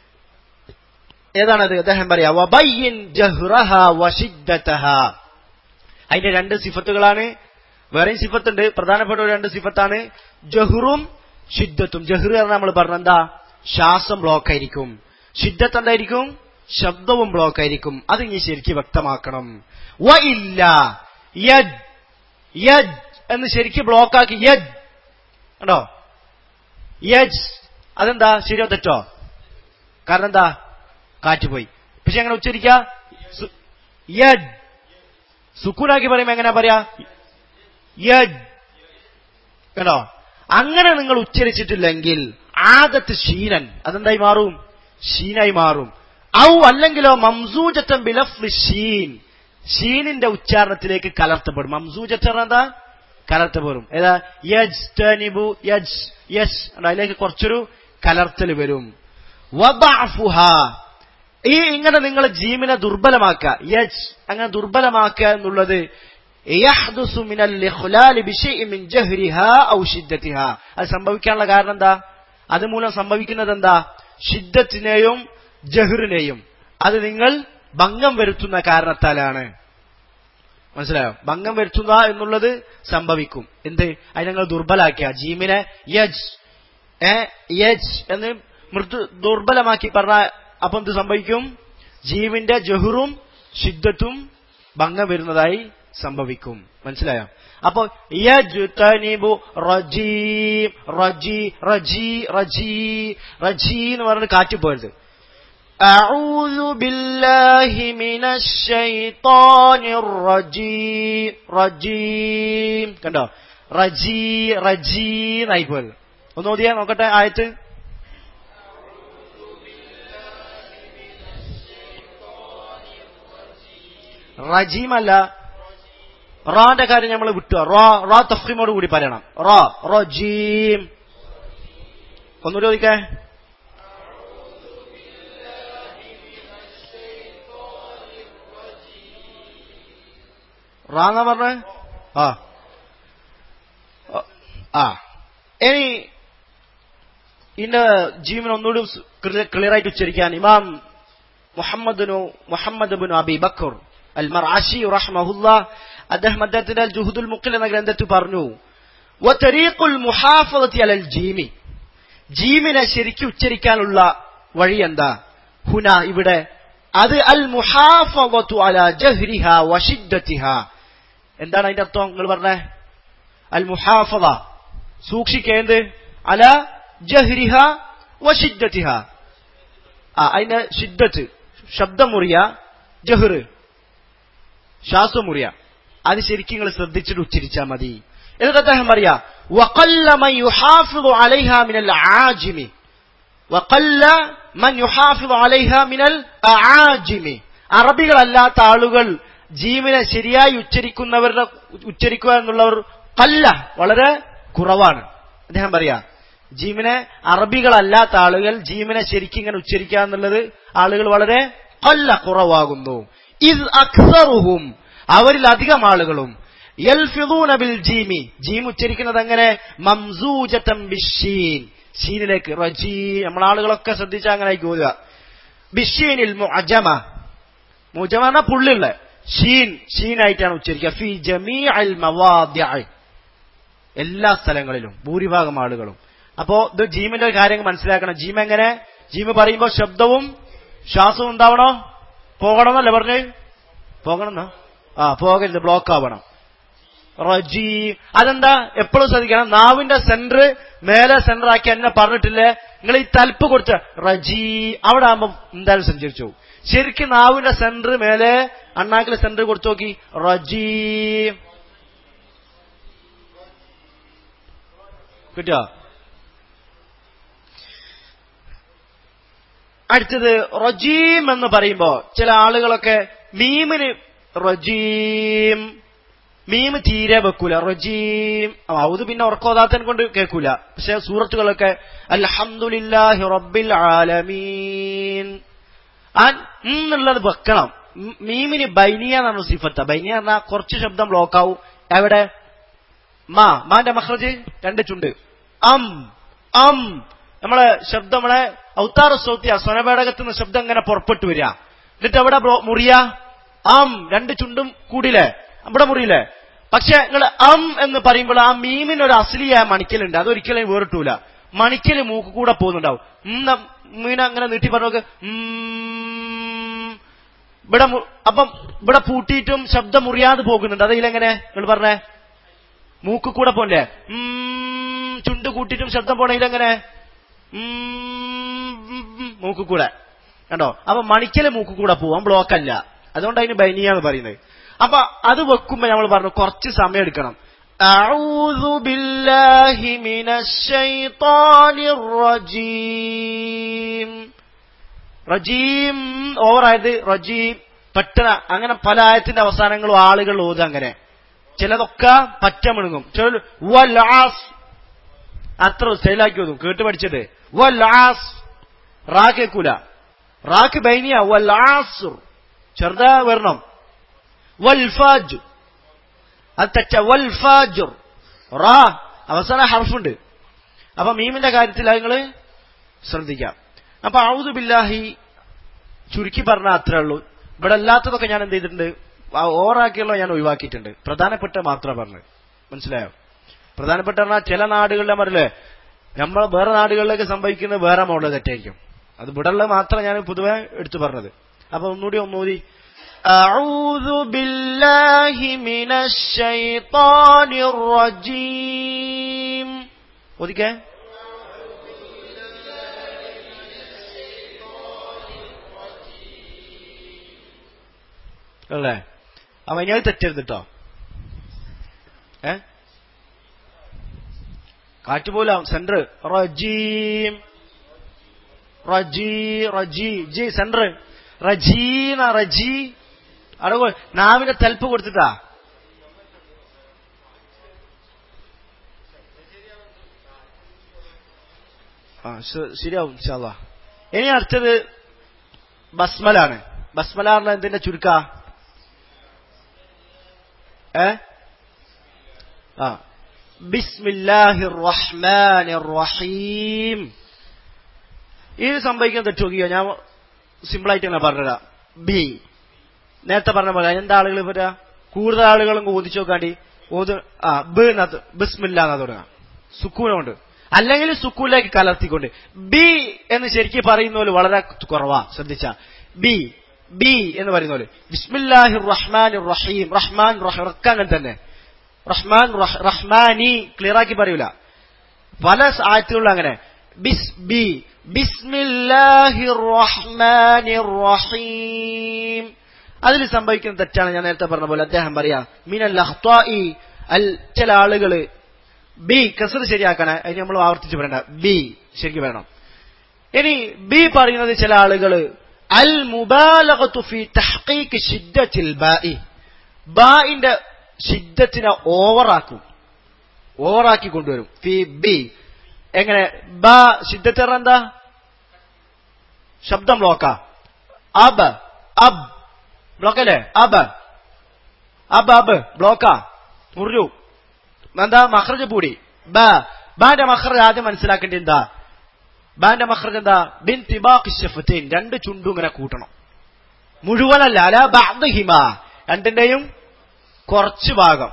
ഏതാണത് അദ്ദേഹം പറയാ വബയ്യിൻ ജഹ്റഹ വഷിദ്ദതഹ അതിന്റെ രണ്ട് സിഫത്തുകളാണ് വേറെയും സിഫത്തുണ്ട് പ്രധാനപ്പെട്ട ഒരു രണ്ട് സിഫത്താണ് ജഹ്റും ഷിദ്ദത്തും ജഹ്റ് പറഞ്ഞാൽ നമ്മൾ പറഞ്ഞ എന്താ ശ്വാസം ബ്ലോക്ക് ആയിരിക്കും ഷിദ്ദത്ത് എന്തായിരിക്കും ശബ്ദവും ബ്ലോക്ക് ആയിരിക്കും അത് ഇനി ശരിക്കും വ്യക്തമാക്കണം വ ഇല്ല യജ് യജ് എന്ന് ശരിക്കും ബ്ലോക്കാക്കി യജ് കണ്ടോ യജ് അതെന്താ ശരിയോ തെറ്റോ കാരണം എന്താ കാറ്റ് പോയി പക്ഷെ എങ്ങനെ ഉച്ചരിക്ക സു- യജ് സുക്കൂനാക്കി പറയുമ്പോ എങ്ങനെ പറയാ യജ് കേട്ടോ അങ്ങനെ നിങ്ങൾ ഉച്ചരിച്ചിട്ടില്ലെങ്കിൽ ആദത്ത് ഷീനൻ അതെന്തായി മാറും ഷീനായി മാറും ഔ അല്ലെങ്കിലോ മംസൂജത്തം ബിലഫ് ഷീൻ ഷീനിന്റെ ഉച്ചാരണത്തിലേക്ക് കലർത്തപ്പെടും മംസൂജത്തം എന്താ കലർത്തപ്പെടും ഏതാ യജ് ടനിബു യജ് യജ് അതിലേക്ക് കുറച്ചൊരു കലർത്തൽ വരും വബഅഫുഹ ഈ ഇങ്ങനെ നിങ്ങൾ ജീമിനെ ദുർബലമാക്കുക യജ് അങ്ങനെ ദുർബലമാക്കുക എന്നുള്ളത് യഹ്ദുസു മിനൽ ഇഖ്ലാലി ബിശൈഇൻ മിൻ ജഹ്രിഹാ ഔ ഷിദ്ദതിഹാ അത് സംഭവിക്കാനുള്ള കാരണം എന്താ അതുമൂലം സംഭവിക്കുന്നത് എന്താ ഷിദ്ദത്തിനെയും ജഹ്റിനെയും അത് നിങ്ങൾ ഭംഗം വരുത്തുന്ന കാരണത്താലാണ് മനസ്സിലായോ ഭംഗം വരുത്തുക എന്നുള്ളത് സംഭവിക്കും എന്ത് അതിനെ നിങ്ങൾ ദുർബലാക്കിയ ജീമിനെ യജ് ഏ യജ് എന്ന് മൃദു ദുർബലമാക്കി പറഞ്ഞ അപ്പൊ എന്ത് സംഭവിക്കും ജീവിന്റെ ജഹുറും ശുദ്ധത്തും ഭംഗം വരുന്നതായി സംഭവിക്കും മനസ്സിലായോ അപ്പോ യജ്തനിബു റജീം റജി റജി റജി റജി എന്ന് പറഞ്ഞിട്ട് കാറ്റ് പോയത് أعوذ بالله من الشيطان الرجيم رجيم കണ്ടോ റജി റജി എന്നായി പോയത് ഒന്ന് ഓതിയാ നോക്കട്ടെ ആയത്ത് റജീം അല്ല റാന്റെ കാര്യം നമ്മൾ വിട്ടു റോ റോ തഫ്രീമോട് കൂടി പറയണം റോ റജീം ഒന്നുകൂടി ചോദിക്കേ റാന്ന പറഞ്ഞ ആ ആ ഇനി ഇതിന്റെ ജീവൻ ഒന്നുകൂടി ക്ലിയർ ആയിട്ട് ഉച്ചരിക്കാൻ ഇമാം മുഹമ്മദിനു Muhammad bin Abi Bakr al Marashi റഹ്മഹുല്ല അദ്ദേഹം അദ്ദേഹത്തിന്റെ അൽ ജുഹുദുൽ മുഖിൽ എന്ന ഗ്രന്ഥത്തിൽ പറഞ്ഞു വതരീഖുൽ മുഹാഫദത്തി അലൽ ജീമി ജീമിനെ ശരിക്കും ഉച്ചരിക്കാനുള്ള വഴി എന്താ ഹുന ഇവിടെ അത് അൽ മുഹാഫദത്തു അല ജഹ്രിഹ വഷിദ്ദത്തിഹ എന്താണ് അതിന്റെ അർത്ഥം നിങ്ങൾ പറഞ്ഞേ അൽ മുഹാഫദ സൂക്ഷിക്കേണ്ടത് അല ജഹ്രിഹ വഷിദ്ദത്തിഹ ആ അതിന്റെ ഷിദ്ദത്ത് ശബ്ദം മുറിയ ജഹ്റ് ശ്വാസം മുറിയ അത് ശരിക്കും നിങ്ങൾ ശ്രദ്ധിച്ചിട്ട് ഉച്ചരിച്ചാൽ മതി എന്നിട്ട് അദ്ദേഹം പറയാ وقل من يحافظ عليها من العاجم وقل من يحافظ عليها من الأعاجم അറബികളല്ലാത്ത ആളുകൾ ജീവനെ ശരിയായി ഉച്ചരിക്കുന്നവരുടെ ഉച്ചരിക്കുക എന്നുള്ളവർ കല്ല വളരെ കുറവാണ് അദ്ദേഹം പറയാ ജീവനെ അറബികളല്ലാത്ത ആളുകൾ ജീവനെ ശരിക്കും ഇങ്ങനെ ഉച്ചരിക്കുക എന്നുള്ളത് ആളുകൾ വളരെ കൊല്ല കുറവാകുന്നു ഇത് അക്സറുഹും അവരിൽ അധികം ആളുകളും യൽഫിദൂന ബിൽ ജീമി ജീം ഉച്ചരിക്കുന്നത് എങ്ങനെ മംസൂജത്തം ബിഷീൻ ഷീനിലേക്ക് റജീ നമ്മൾ ആളുകളൊക്കെ ശ്രദ്ധിച്ചാൽ അങ്ങനെ പോവുക ബിഷീനിൽ മുഅജമ മുജമ എന്ന പുള്ളിയുള്ള ഷീൻ ഷീനായിട്ടാണ് ഉച്ചരിക്കുക ഫി ജമീ അൽ മവാദ്യ എല്ലാ സ്ഥലങ്ങളിലും ഭൂരിഭാഗം ആളുകളും അപ്പോ ഇത് ജീമിന്റെ കാര്യങ്ങൾ മനസ്സിലാക്കണം ജീം എങ്ങനെ ജീമ് പറയുമ്പോൾ ശബ്ദവും ശ്വാസവും ഉണ്ടാവണോ പോകണമെന്നല്ലേ പറഞ്ഞ് പോകണമെന്നോ ആ പോകരുത് ബ്ലോക്ക് ആവണം റജി അതെന്താ എപ്പോഴും ശ്രദ്ധിക്കണം നാവിന്റെ സെന്റർ മേലെ സെന്റർ ആക്കി എന്നെ പറഞ്ഞിട്ടില്ലേ നിങ്ങൾ ഈ തലപ്പ് കൊടുത്ത റജി അവിടെ ആകുമ്പോൾ എന്തായാലും സഞ്ചരിച്ചു പോകും. ശരിക്കും നാവിന്റെ സെന്റർ മേലെ അണ്ണാക്കിലെ സെന്റർ കൊടുത്തു നോക്കി റജി കിട്ടിയോ അടുത്തത് റജീം എന്ന് പറയുമ്പോ ചില ആളുകളൊക്കെ മീമിന് റജീം മീമ് തീരെ വെക്കൂല റജീം ഔദ് പിന്നെ ഉറക്കോതാത്തൻ കൊണ്ട് കേൾക്കൂല പക്ഷെ സൂറത്തുകളൊക്കെ അൽഹംദുലില്ലാഹി റബ്ബിൽ ആലമീൻ ആ എന്നുള്ളത് വെക്കണം ഉം, മീമിന് ബൈനിയ എന്നാണ് സിഫത്ത ബൈനിയ പറഞ്ഞാൽ കുറച്ച് ശബ്ദം ബ്ലോക്ക് ആവും എവിടെ മാ മാന്റെ മഹ്റജ് രണ്ട് ചുണ്ട് അം അം നമ്മളെ ശബ്ദം നമ്മളെ ഔത്താറ സൗത്തിയ സ്വനപേടകത്ത് നിന്ന് ശബ്ദം ഇങ്ങനെ പുറപ്പെട്ടു വരിക എന്നിട്ട് എവിടെ ബ്ലോ- മുറിയ അം രണ്ട് ചുണ്ടും കൂടിയില്ലേ അവിടെ മുറിയില്ലേ പക്ഷെ നിങ്ങൾ അം എന്ന് പറയുമ്പോൾ ആ മീമിന് ഒരു അസ്ലിയായ മണിക്കലുണ്ട് അതൊരിക്കലും വേറിട്ടൂല മണിക്കല് മൂക്ക് കൂടെ പോകുന്നുണ്ടാവും ഉം ന്ന മീന അങ്ങനെ നീട്ടി പറഞ്ഞു നോക്ക് ഉം. ഇവിടെ മു- അപ്പം ഇവിടെ പൂട്ടിയിട്ടും ശബ്ദം മുറിയാതെ പോകുന്നുണ്ട് അതിലെങ്ങനെ നിങ്ങൾ പറഞ്ഞേ മൂക്ക് കൂടെ പോണ്ടേ ഉം, ചുണ്ട് കൂട്ടിയിട്ടും ശബ്ദം പോണെങ്കിലെങ്ങനെ മൂക്ക് കൂടെ കണ്ടോ അപ്പൊ മണിക്കല് മൂക്ക് കൂടെ പോവാൻ ബ്ലോക്ക് അല്ല അതുകൊണ്ട് അതിന് ബൈനിയാന്ന് പറയുന്നത് അപ്പൊ അത് വെക്കുമ്പോ നമ്മൾ പറഞ്ഞു കുറച്ച് സമയം എടുക്കണം أعوذ بالله من الشيطان الرجيم റജീം ഓവറായത് റജീം പെട്ടെന്ന് അങ്ങനെ പല ആയത്തിന്റെ അവസാനങ്ങളും ആളുകൾ ഓതുക അങ്ങനെ ചിലതൊക്കെ പറ്റ മിണുങ്ങും ചില വലാസ് അത്ര സ്റ്റൈലാക്കി ഓതും കേട്ട് പഠിച്ചത് വലാസ് റാ കേക്കൂല റാക്ക് ബൈനിയ വലാസുർ ചെറുതാ വരണം വൽഫാജ് അത് തെറ്റ വൽഫാജുർ റാ അവസാന ഹർഫുണ്ട് അപ്പൊ മീമിന്റെ കാര്യത്തിൽ നിങ്ങൾ ശ്രദ്ധിക്കാം അപ്പൊ ഔദു ബില്ലാഹി ചുരുക്കി പറഞ്ഞാൽ അത്രേ ഉള്ളൂ ഇവിടെ അല്ലാത്തതൊക്കെ ഞാൻ എന്ത് ചെയ്തിട്ടുണ്ട് ആ ഓവറാക്കിയുള്ള ഞാൻ ഒഴിവാക്കിയിട്ടുണ്ട് പ്രധാനപ്പെട്ട മാത്രം പറഞ്ഞു മനസ്സിലായോ പ്രധാനപ്പെട്ട പറഞ്ഞാൽ ചില നാടുകളിലെ മറില്ലേ നമ്മൾ വേറെ നാടുകളിലേക്ക് സംഭവിക്കുന്നത് വേറെ മോഡൽ തെറ്റായിരിക്കും അത് ഇവിടെ മാത്രം ഞാൻ പൊതുവെ എടുത്തു പറഞ്ഞത് അപ്പൊ ഒന്നുകൂടി ഒന്നുകൂടി أعوذ بالله من الشيطان الرجيم ഒതുക്കേ അല്ലേ അവൻ ഞാൻ തെറ്റരുത് കേട്ടോ ഏ കാറ്റ് പോലെ സെന്റർ റജീം റജി റജി ജി സെന്റർ റജീന റജി അവിടെ നാവിന്റെ തൽപ്പ് കൊടുത്തിട്ടാ ആ ശ- ശരിയാവും ഇൻഷാല്ലാ ഇനി അടുത്തത് ബസ്മലാണ് ബസ്മല പറഞ്ഞ എന്തിന്റെ ചുരുക്ക ഏ ആ ബിസ്മില്ലാഹിർ റഹ്മാനിർ റഹീം ഇത് സംഭവിക്കാൻ തെറ്റ് നോക്കിയോ ഞാൻ സിമ്പിൾ ആയിട്ട് തന്നെ പറഞ്ഞുതരാം ബി നേരത്തെ പറഞ്ഞ പോലെ എന്താ ആളുകൾ പറയാ കൂടുതൽ ആളുകളും ഓദിച്ചു നോക്കാണ്ടി ഓത് ആ ബ് എന്നാ- ബിസ്മില്ല എന്നാ തുടങ്ങാം സുക്കൂനുണ്ട് അല്ലെങ്കിൽ സുക്കൂനിലേക്ക് കലർത്തിക്കൊണ്ട് ബി എന്ന് ശരിക്കും പറയുന്ന പോലെ വളരെ കുറവാ ശ്രദ്ധിച്ച ബി ബി എന്ന് പറയുന്ന പോലെ ബിസ്മില്ലാഹിർ റഹ്മാൻ റഹീം റഹ്മാൻ റഹ- ഒക്കെ അങ്ങനെ തന്നെ റഹ്മാൻ റഹ്- റഹ്മാനി ക്ലിയർ ആക്കി പറയൂല പല ആയത്തുകളിലും അങ്ങനെ ബിസ് ബി ബിസ്മില്ലാഹിർ റഹ്മാനിർ റഹീം അതിൽ സംഭവിക്കുന്ന തെറ്റാണ് ഞാൻ നേരത്തെ പറഞ്ഞ പോലെ അദ്ദേഹം പറയാ മിനൽ അഖ്താഇ അൽ ചില ആളുകള് ബി കസർ ശരിയാക്കണേ അതിന് നമ്മൾ ആവർത്തിച്ച് പറയണ്ട ബി ശരിക്കും വേണം ഇനി ബി പറയുന്നത് ചില ആളുകള് അൽ മുബാലഗത്തു ഫി തഹ്ഖീഖ് ശിദ്ദത്തിൽ ബാഇ ബാഇന്റെ ശിദ്ദത്തിനെ ഓവറാക്കും ഓവറാക്കി കൊണ്ടുവരും ഫി ബി എങ്ങനെ ബ ശിദ്ദത്ത് പറഞ്ഞാ എന്താ ശബ്ദം ബ്ലോക്കാ അബ് അബ് ബ്ലോക്കല്ലേ അബ് അബ് അബ് ബ്ലോക്കാ മുറിഞ്ഞു എന്താ മഹ്റജ് പൂടി ബ ബാന്റെ മഹ്റജ് ആദ്യം മനസ്സിലാക്കേണ്ടത് എന്താ ബാന്റെ മഹ്റജ് എന്താ ബിൻ തിബാഖ് ഷഫത്തീൻ രണ്ട് ചുണ്ടും ഇങ്ങനെ കൂട്ടണം മുഴുവനല്ല അല ബഅദ്ഹിമ രണ്ടിന്റെയും കുറച്ച് ഭാഗം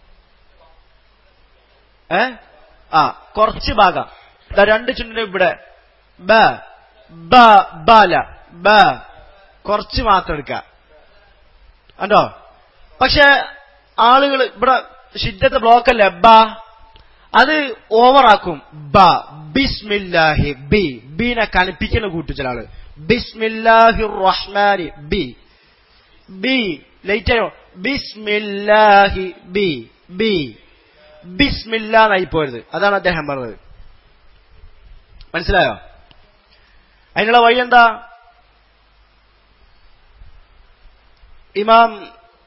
ഏ ആ കുറച്ച് ഭാഗം ദാ രണ്ട് ചുണ്ടിന്റെ ഇവിടെ ബ ബ ബല ബ കുറച്ച് മാത്രം എടുക്കുക കണ്ടോ പക്ഷെ ആളുകൾ ഇവിടെ ശുദ്ധത്തെ ബ്ലോക്ക് അല്ലേ ബ അത് ഓവറാക്കും ബ ബിസ്മില്ലാഹി ബി ബീനെ കണിപ്പിക്കുന്ന കൂട്ടു ചില ആള് ബിസ്മില്ലാഹി റഹ്മാനി ബി ബി ലേറ്റ് ആയോ ബിസ്മില്ലാഹി ബി ബി ബിസ്മില്ലാന്നായി പോരുത് അതാണ് അദ്ദേഹം പറഞ്ഞത് മനസ്സിലായോ അതിനുള്ള വഴി എന്താ ഇമാം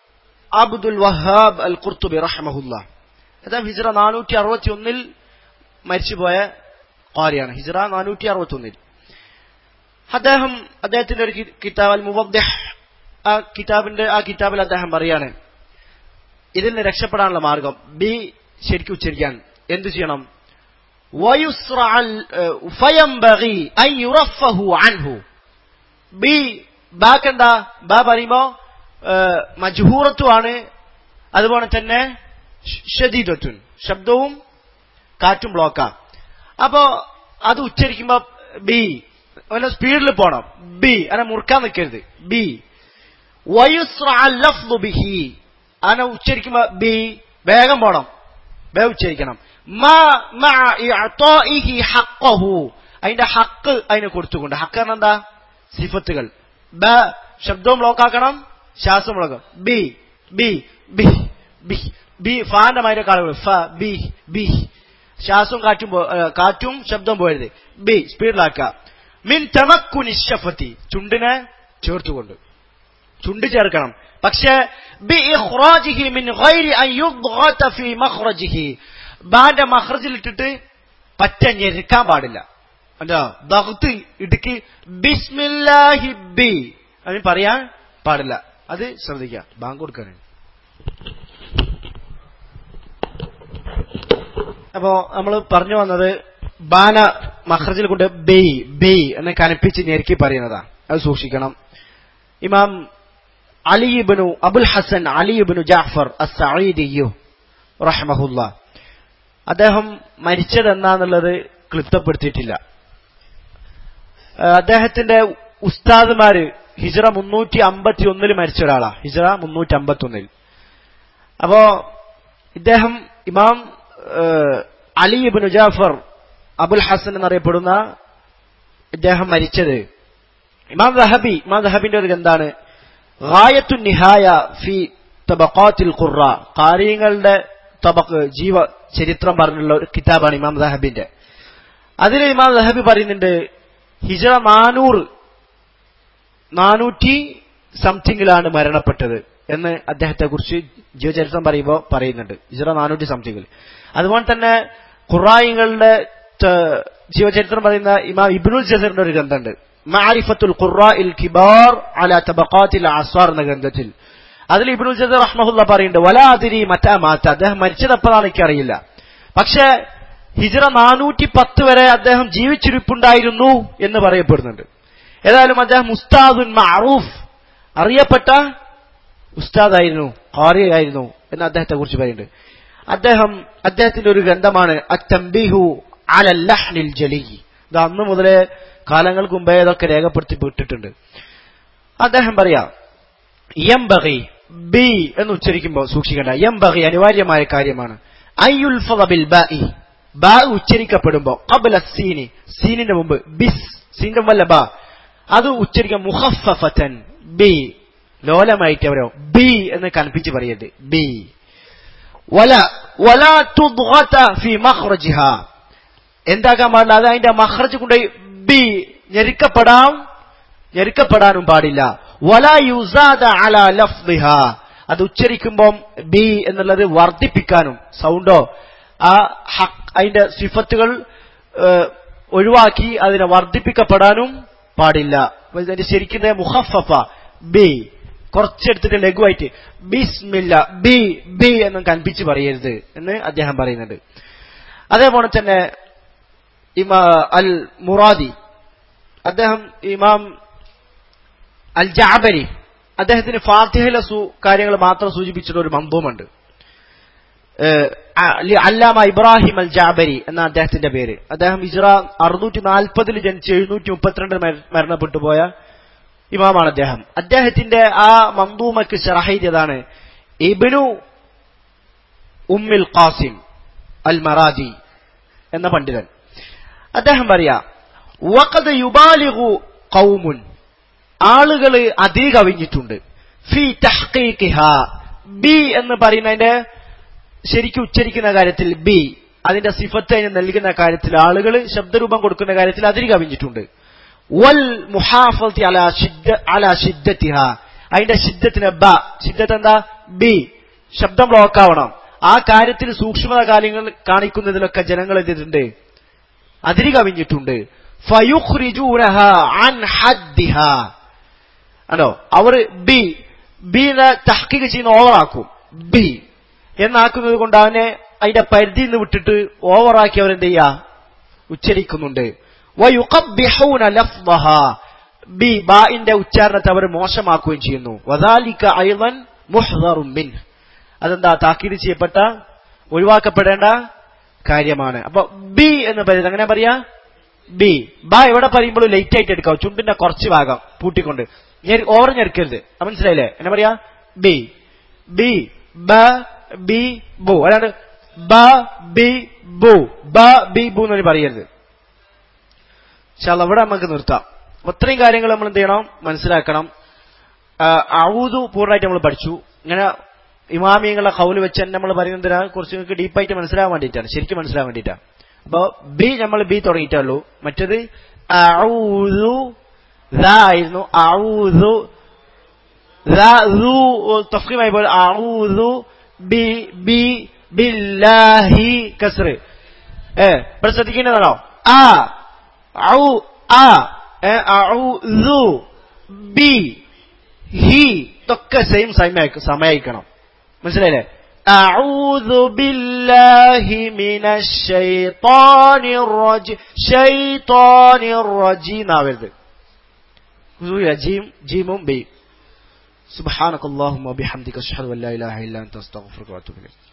അബ്ദുൽ വഹാബ് അൽ ഖുർത്തുബി റഹ്മഹുല്ല അദ്ദേഹം ഹിജ്റ നാനൂറ്റി അറുപത്തി ഒന്നിൽ മരിച്ചുപോയ ഖാരിയാണ് ഹിജ്റ നാനൂറ്റി അറുപത്തി ഒന്നിൽ അദ്ദേഹം അദ്ദേഹത്തിന്റെ ഒരു കി- കിതാബ് അൽ മുവദ്ദിഹ് ആ കിതാബിന്റെ ആ കിതാബിൽ അദ്ദേഹം പറയാണ് ഇതിൽ നിന്ന് രക്ഷപ്പെടാനുള്ള മാർഗം ബി ശരിക്കും ഉച്ചരിക്കാൻ എന്തു ചെയ്യണം ويسرع ال- آه، فينبغي أن يرفه عنه ബി ബാക്ക് എന്താ ബാ പറയുമ്പോ മജ്ഹൂറത്തുമാണ് അതുപോലെ തന്നെ ഷദീദത്തുൻ ശബ്ദവും കാറ്റും ബ്ലോക്കാം അപ്പോ അത് ഉച്ചരിക്കുമ്പോ ബി വല്ല സ്പീഡിൽ പോണം ബി അങ്ങനെ മുറുക്കാൻ നിൽക്കരുത് ബി വയുസ്ലഫ്ലു ബിഹി അങ്ങനെ ഉച്ചരിക്കുമ്പോ ബി വേഗം പോണം വേഗം ഉച്ചരിക്കണം മാ മഅ ഇഅ്താഇഹി ഹഖ്ഖഹു അതിന്റെ ഹക്ക് അതിന് കൊടുത്തുകൊണ്ട് ഹക്ക് പറഞ്ഞാ എന്താ സിഫത്തുകൾ ബ ശബ്ദവും ബ്ലോക്കാക്കണം ശ്വാസം ബ്ലോക്കാം ബി ബി ബി ബി ബി ഫാന്റെ മാതിരി കാളുകൾ ഫ ബി ബി ശ്വാസവും കാറ്റും പോ- ഏ, കാറ്റും ശബ്ദവും പോയത് ബി സ്പീഡിലാക്കുക മിൻ തമക്കുനി ഷഫത്തി ചുണ്ടിനെ ചേർത്തുകൊണ്ട് ചുണ്ട് ചേർക്കണം പക്ഷേ ബി ഇഖ്റാജിഹി മിൻ ഗൈരി അൻ യുദ്ഗത ഫീ മഖ്റജിഹി ബാന്റെ മഖ്റജിൽ ഇട്ടിട്ട് പറ്റ ഞെരുക്കാൻ പാടില്ല എന്താ ദഗ്ത്ത് ഇടുക്കി ബിസ്മില്ലാഹി ബി അതിന് പറയാൻ പാടില്ല അത് ശ്രദ്ധിക്കുക ബാങ്ക് കൊടുക്കാനാണ് അപ്പോ നമ്മൾ പറഞ്ഞു വന്നത് ബാന മഹ്റജിൽ കൊണ്ട് ബെയ് ബെയ് എന്ന് കനപ്പിച്ച് ഞെരുക്കി പറയുന്നതാ അത് സൂക്ഷിക്കണം ഇമാം അലിബിനു അബുൽ ഹസൻ അലിബിനു ജാഫർ അസീദിയു റഹ്മഹുല്ല അദ്ദേഹം മരിച്ചത് എന്നാന്നുള്ളത് ക്ലിപ്തപ്പെടുത്തിയിട്ടില്ല ആ, അദ്ദേഹത്തിന്റെ ഉസ്താദുമാര് ഹിജറ മുന്നൂറ്റി അമ്പത്തി ഒന്നിൽ മരിച്ച ഒരാളാ ഹിജറ മുന്നൂറ്റി അമ്പത്തി ഒന്നിൽ അപ്പോ ഇദ്ദേഹം ഇമാം അലി ഇബ്നു ജാഫർ അബുൽ ഹസൻ എന്നറിയപ്പെടുന്ന ഇദ്ദേഹം മരിച്ചത് ഇമാം ദഹബി ഇമാം ദഹബിന്റെ ഒരു ഗ്രന്ഥാണ് ഗായത്തു നിഹായ ഫി തബഖാത്തിൽ ഖുറ കാര്യങ്ങളുടെ തബക്ക് ജീവ ചരിത്രം പറഞ്ഞുള്ള ഒരു കിതാബാണ് ഇമാം ദഹബിന്റെ അതിൽ ഇമാം ദഹബി പറയുന്നുണ്ട് ഹിജറ നാനൂറ് നാനൂറ്റി സംതിങ്ങിലാണ് മരണപ്പെട്ടത് എന്ന് അദ്ദേഹത്തെ കുറിച്ച് ജീവചരിത്രം പറയുമ്പോൾ പറയുന്നുണ്ട് ഹിജറ നാനൂറ്റി സംതിങ്ങിൽ അതുപോലെ തന്നെ ഖുറായിങ്ങളുടെ ജീവചരിത്രം പറയുന്ന ഇമാം ഇബ്നുൽ ജസറിന്റെ ഒരു ഗ്രന്ഥമുണ്ട് മാരിഫത്തുൽ ഖുറാഇൽ കിബാർ അല തബഖാത്തിൽ അസ്വാർ എന്ന ഗ്രന്ഥത്തിൽ അതിൽ ഇബ്നുൽ ജസർ റഹ്മഹുല്ല പറയുന്നുണ്ട് വലാതിരി മറ്റാ മാറ്റ അദ്ദേഹം മരിച്ചതെപ്പോഴാണ് എനിക്കറിയില്ല പക്ഷേ ഹിജറ നാനൂറ്റി പത്ത് വരെ അദ്ദേഹം ജീവിച്ചിരിപ്പുണ്ടായിരുന്നു എന്ന് പറയപ്പെടുന്നുണ്ട് ഏതായാലും അദ്ദേഹം ഉസ്താദുൻ മഅറൂഫ് അറിയപ്പെട്ട ഉസ്താദായിരുന്നു ഖാരിയായിരുന്നു എന്ന് അദ്ദേഹത്തെ കുറിച്ച് പറയുന്നുണ്ട് അദ്ദേഹം അദ്ദേഹത്തിന്റെ ഒരു ഗ്രന്ഥമാണ് അത്തംബിഹു അലല്ലഹ്നിൽ ജലി ഇത് അന്ന് മുതലേ കാലങ്ങൾക്ക് മുമ്പേ ഇതൊക്കെ രേഖപ്പെടുത്തി വിട്ടിട്ടുണ്ട് അദ്ദേഹം പറയാ യംബഗി ബി എന്ന് ഉച്ചരിക്കുമ്പോൾ സൂക്ഷിക്കേണ്ട യംബഗി അനിവാര്യമായ കാര്യമാണ് അയ്യുൽഫദ ബിൽ ബാഇ ബാ ഉച്ചരിക്കപ്പെടുമ്പോ ഖബ്ല സീനി സീനിന്റെ മുമ്പ് ബിസ് സീന്റെ മുമ്പല്ല ബാ അത് ഉച്ചരിക്കാൻ മുഖഫഫതൻ ബി ലോലമായിട്ട് അവരോ ബി എന്ന് കൽപ്പിച്ച് പറയരുത് ബി വല വല തുദ്ഗത ഫി മഖ്റജിഹ എന്താക്കാൻ പാടില്ല അത് അതിന്റെ മഖ്റജ് കൊണ്ടുപോയി ബി ഞെരുക്കപ്പെടാം ഞെരുക്കപ്പെടാനും പാടില്ല വല യുസാദ അല ലഫ്ദിഹ അത് ഉച്ചരിക്കുമ്പം ബി എന്നുള്ളത് വർദ്ധിപ്പിക്കാനും സൗണ്ടോ ആ ഹക്ക് അതിന്റെ സിഫത്തുകൾ ഏഹ്, ഒഴിവാക്കി അതിനെ വർദ്ധിപ്പിക്കപ്പെടാനും പാടില്ല അപ്പൊ ഇതിന്റെ ശരിക്കും മുഹഫഫ ബി കുറച്ചെടുത്തിട്ട് ലഘുവായിട്ട് ബിസ്മില്ല ബി ബി എന്നും കൽപ്പിച്ച് പറയരുത് എന്ന് അദ്ദേഹം പറയുന്നുണ്ട് അതേപോലെ തന്നെ ഇമാ അൽ മുറാദി അദ്ദേഹം ഇമാം അൽ ജാബരി അദ്ദേഹത്തിന് ഫാത്തിഹയിലെ സു കാര്യങ്ങൾ മാത്രം സൂചിപ്പിച്ചിട്ട് ഒരു മന്ദവുമുണ്ട് അല്ലാമ ഇബ്രാഹിം അൽ ജാബരി എന്ന അദ്ദേഹത്തിന്റെ പേര് അദ്ദേഹം ഇസ്ര അറുന്നൂറ്റി നാൽപ്പതിൽ ജനിച്ച് എഴുന്നൂറ്റി മുപ്പത്തിരണ്ടിൽ മരണപ്പെട്ടു പോയ ഇമാമാണ് അദ്ദേഹം അദ്ദേഹത്തിന്റെ ആ മന്ദൂമക്ക് ഷറഹൈദ്യതാണ് ഇബിനു ഉമ്മിൽ ഖാസിം അൽ മറാജി എന്ന പണ്ഡിതൻ അദ്ദേഹം പറയാ വഖദ് യുബാലിഗു ഖൗമുൻ ആളുകൾ അതികവിഞ്ഞിട്ടുണ്ട് ഫി തഹ്ഖീഖിഹ ബി എന്ന് പറയുന്നതിന്റെ ശരിക്കും ഉച്ചരിക്കുന്ന കാര്യത്തിൽ ബി അതിന്റെ സിഫത്ത് അതിന് നൽകുന്ന കാര്യത്തിൽ ആളുകൾ ശബ്ദരൂപം കൊടുക്കുന്ന കാര്യത്തിൽ അതിരി കവിഞ്ഞിട്ടുണ്ട് വൽ മുഹാഫത്തി അല ഷിദ്ദ അല ഷിദ്ദത്തിഹ അതിന്റെ ഷിദ്ദത്തിന് ബ ഷിദ്ദത്ത് എന്താ ബി ശബ്ദം ബ്ലോക്ക് ആവണം ആ കാര്യത്തിൽ സൂക്ഷ്മത കാര്യങ്ങൾ കാണിക്കുന്നതിലൊക്കെ ജനങ്ങൾ എന്തിട്ടുണ്ട് അതിരി കവിഞ്ഞിട്ടുണ്ട് ഫയുഖ്രിജൂനഹ അൻ ഹദ്ദിഹ ആണോ അവർ ബി ബിനെ തഹ്ക്കിക്ക് ചെയ്യുന്ന ഓവറാക്കും ബി എന്നാക്കുന്നത് കൊണ്ട് അവനെ അതിന്റെ പരിധിയിൽ നിന്ന് വിട്ടിട്ട് ഓവറാക്കി അവരെന്ത് ചെയ്യാ ഉച്ചരിക്കുന്നുണ്ട് വയുഖബ്ബിഹൂന ലഫ്ളഹ ബി ബാഇന്റെ ഉച്ചാരണത്തെ അവർ മോശമാക്കുകയും ചെയ്യുന്നു വദാലിക അയ്ളൻ മുഹ്ദറും മിൻ അതെന്താ താക്കീത് ചെയ്യപ്പെട്ട ഒഴിവാക്കപ്പെടേണ്ട കാര്യമാണ് അപ്പൊ ബി എന്ന് പറയുന്നത് അങ്ങനെ പറയാ ബി ബ എവിടെ പറയുമ്പോഴും ലേറ്റ് ആയിട്ട് എടുക്കാം ചുണ്ടിന്റെ കുറച്ച് ഭാഗം പൂട്ടിക്കൊണ്ട് ഓവർ ഞെരുക്കരുത് അത് മനസ്സിലായില്ലേ എന്നെ പറയാ ബി ബി ബ ബി ബു അല്ലാണ്ട് ബ ബി ബു ബ ബി ബു എന്ന് പറയരുത് പക്ഷെ അവിടെ നമുക്ക് നിർത്താം അപ്പൊ ഇത്രയും കാര്യങ്ങൾ നമ്മൾ എന്ത് ചെയ്യണം മനസ്സിലാക്കണം ഔദു പൂർണ്ണമായിട്ട് നമ്മൾ പഠിച്ചു ഇങ്ങനെ ഇമാമിയങ്ങളുടെ കൗല് വെച്ച് തന്നെ നമ്മൾ പറയുന്നതിനാ കുറച്ച് നിങ്ങൾക്ക് ഡീപ്പായിട്ട് മനസ്സിലാവാൻ വേണ്ടിയിട്ടാണ് ശരിക്കും മനസ്സിലാവാൻ വേണ്ടിയിട്ടാണ് അപ്പൊ ബി നമ്മൾ ബി തുടങ്ങിയിട്ടുള്ളൂ മറ്റത് ഔദു ആയിരുന്നു ഔദു തഫ്ഖീമായി പോലെ ഔദു ബി ബി ബില്ലാഹി കസ്ർ ഏ ഇവിടെ ശ്രദ്ധിക്കേണ്ടതാണോ ആ ഔ ആ ഔദു ബി ഹി ഇതൊക്കെ സെയിം സമയക്കണം മനസ്സിലായില്ലേ أعوذ بالله من الشيطان الرجيم شيطان الرجيم ആവരുത് جيم جيم بي سبحانك اللهم وبحمدك اشهد ان لا اله الا انت استغفرك واتوب اليك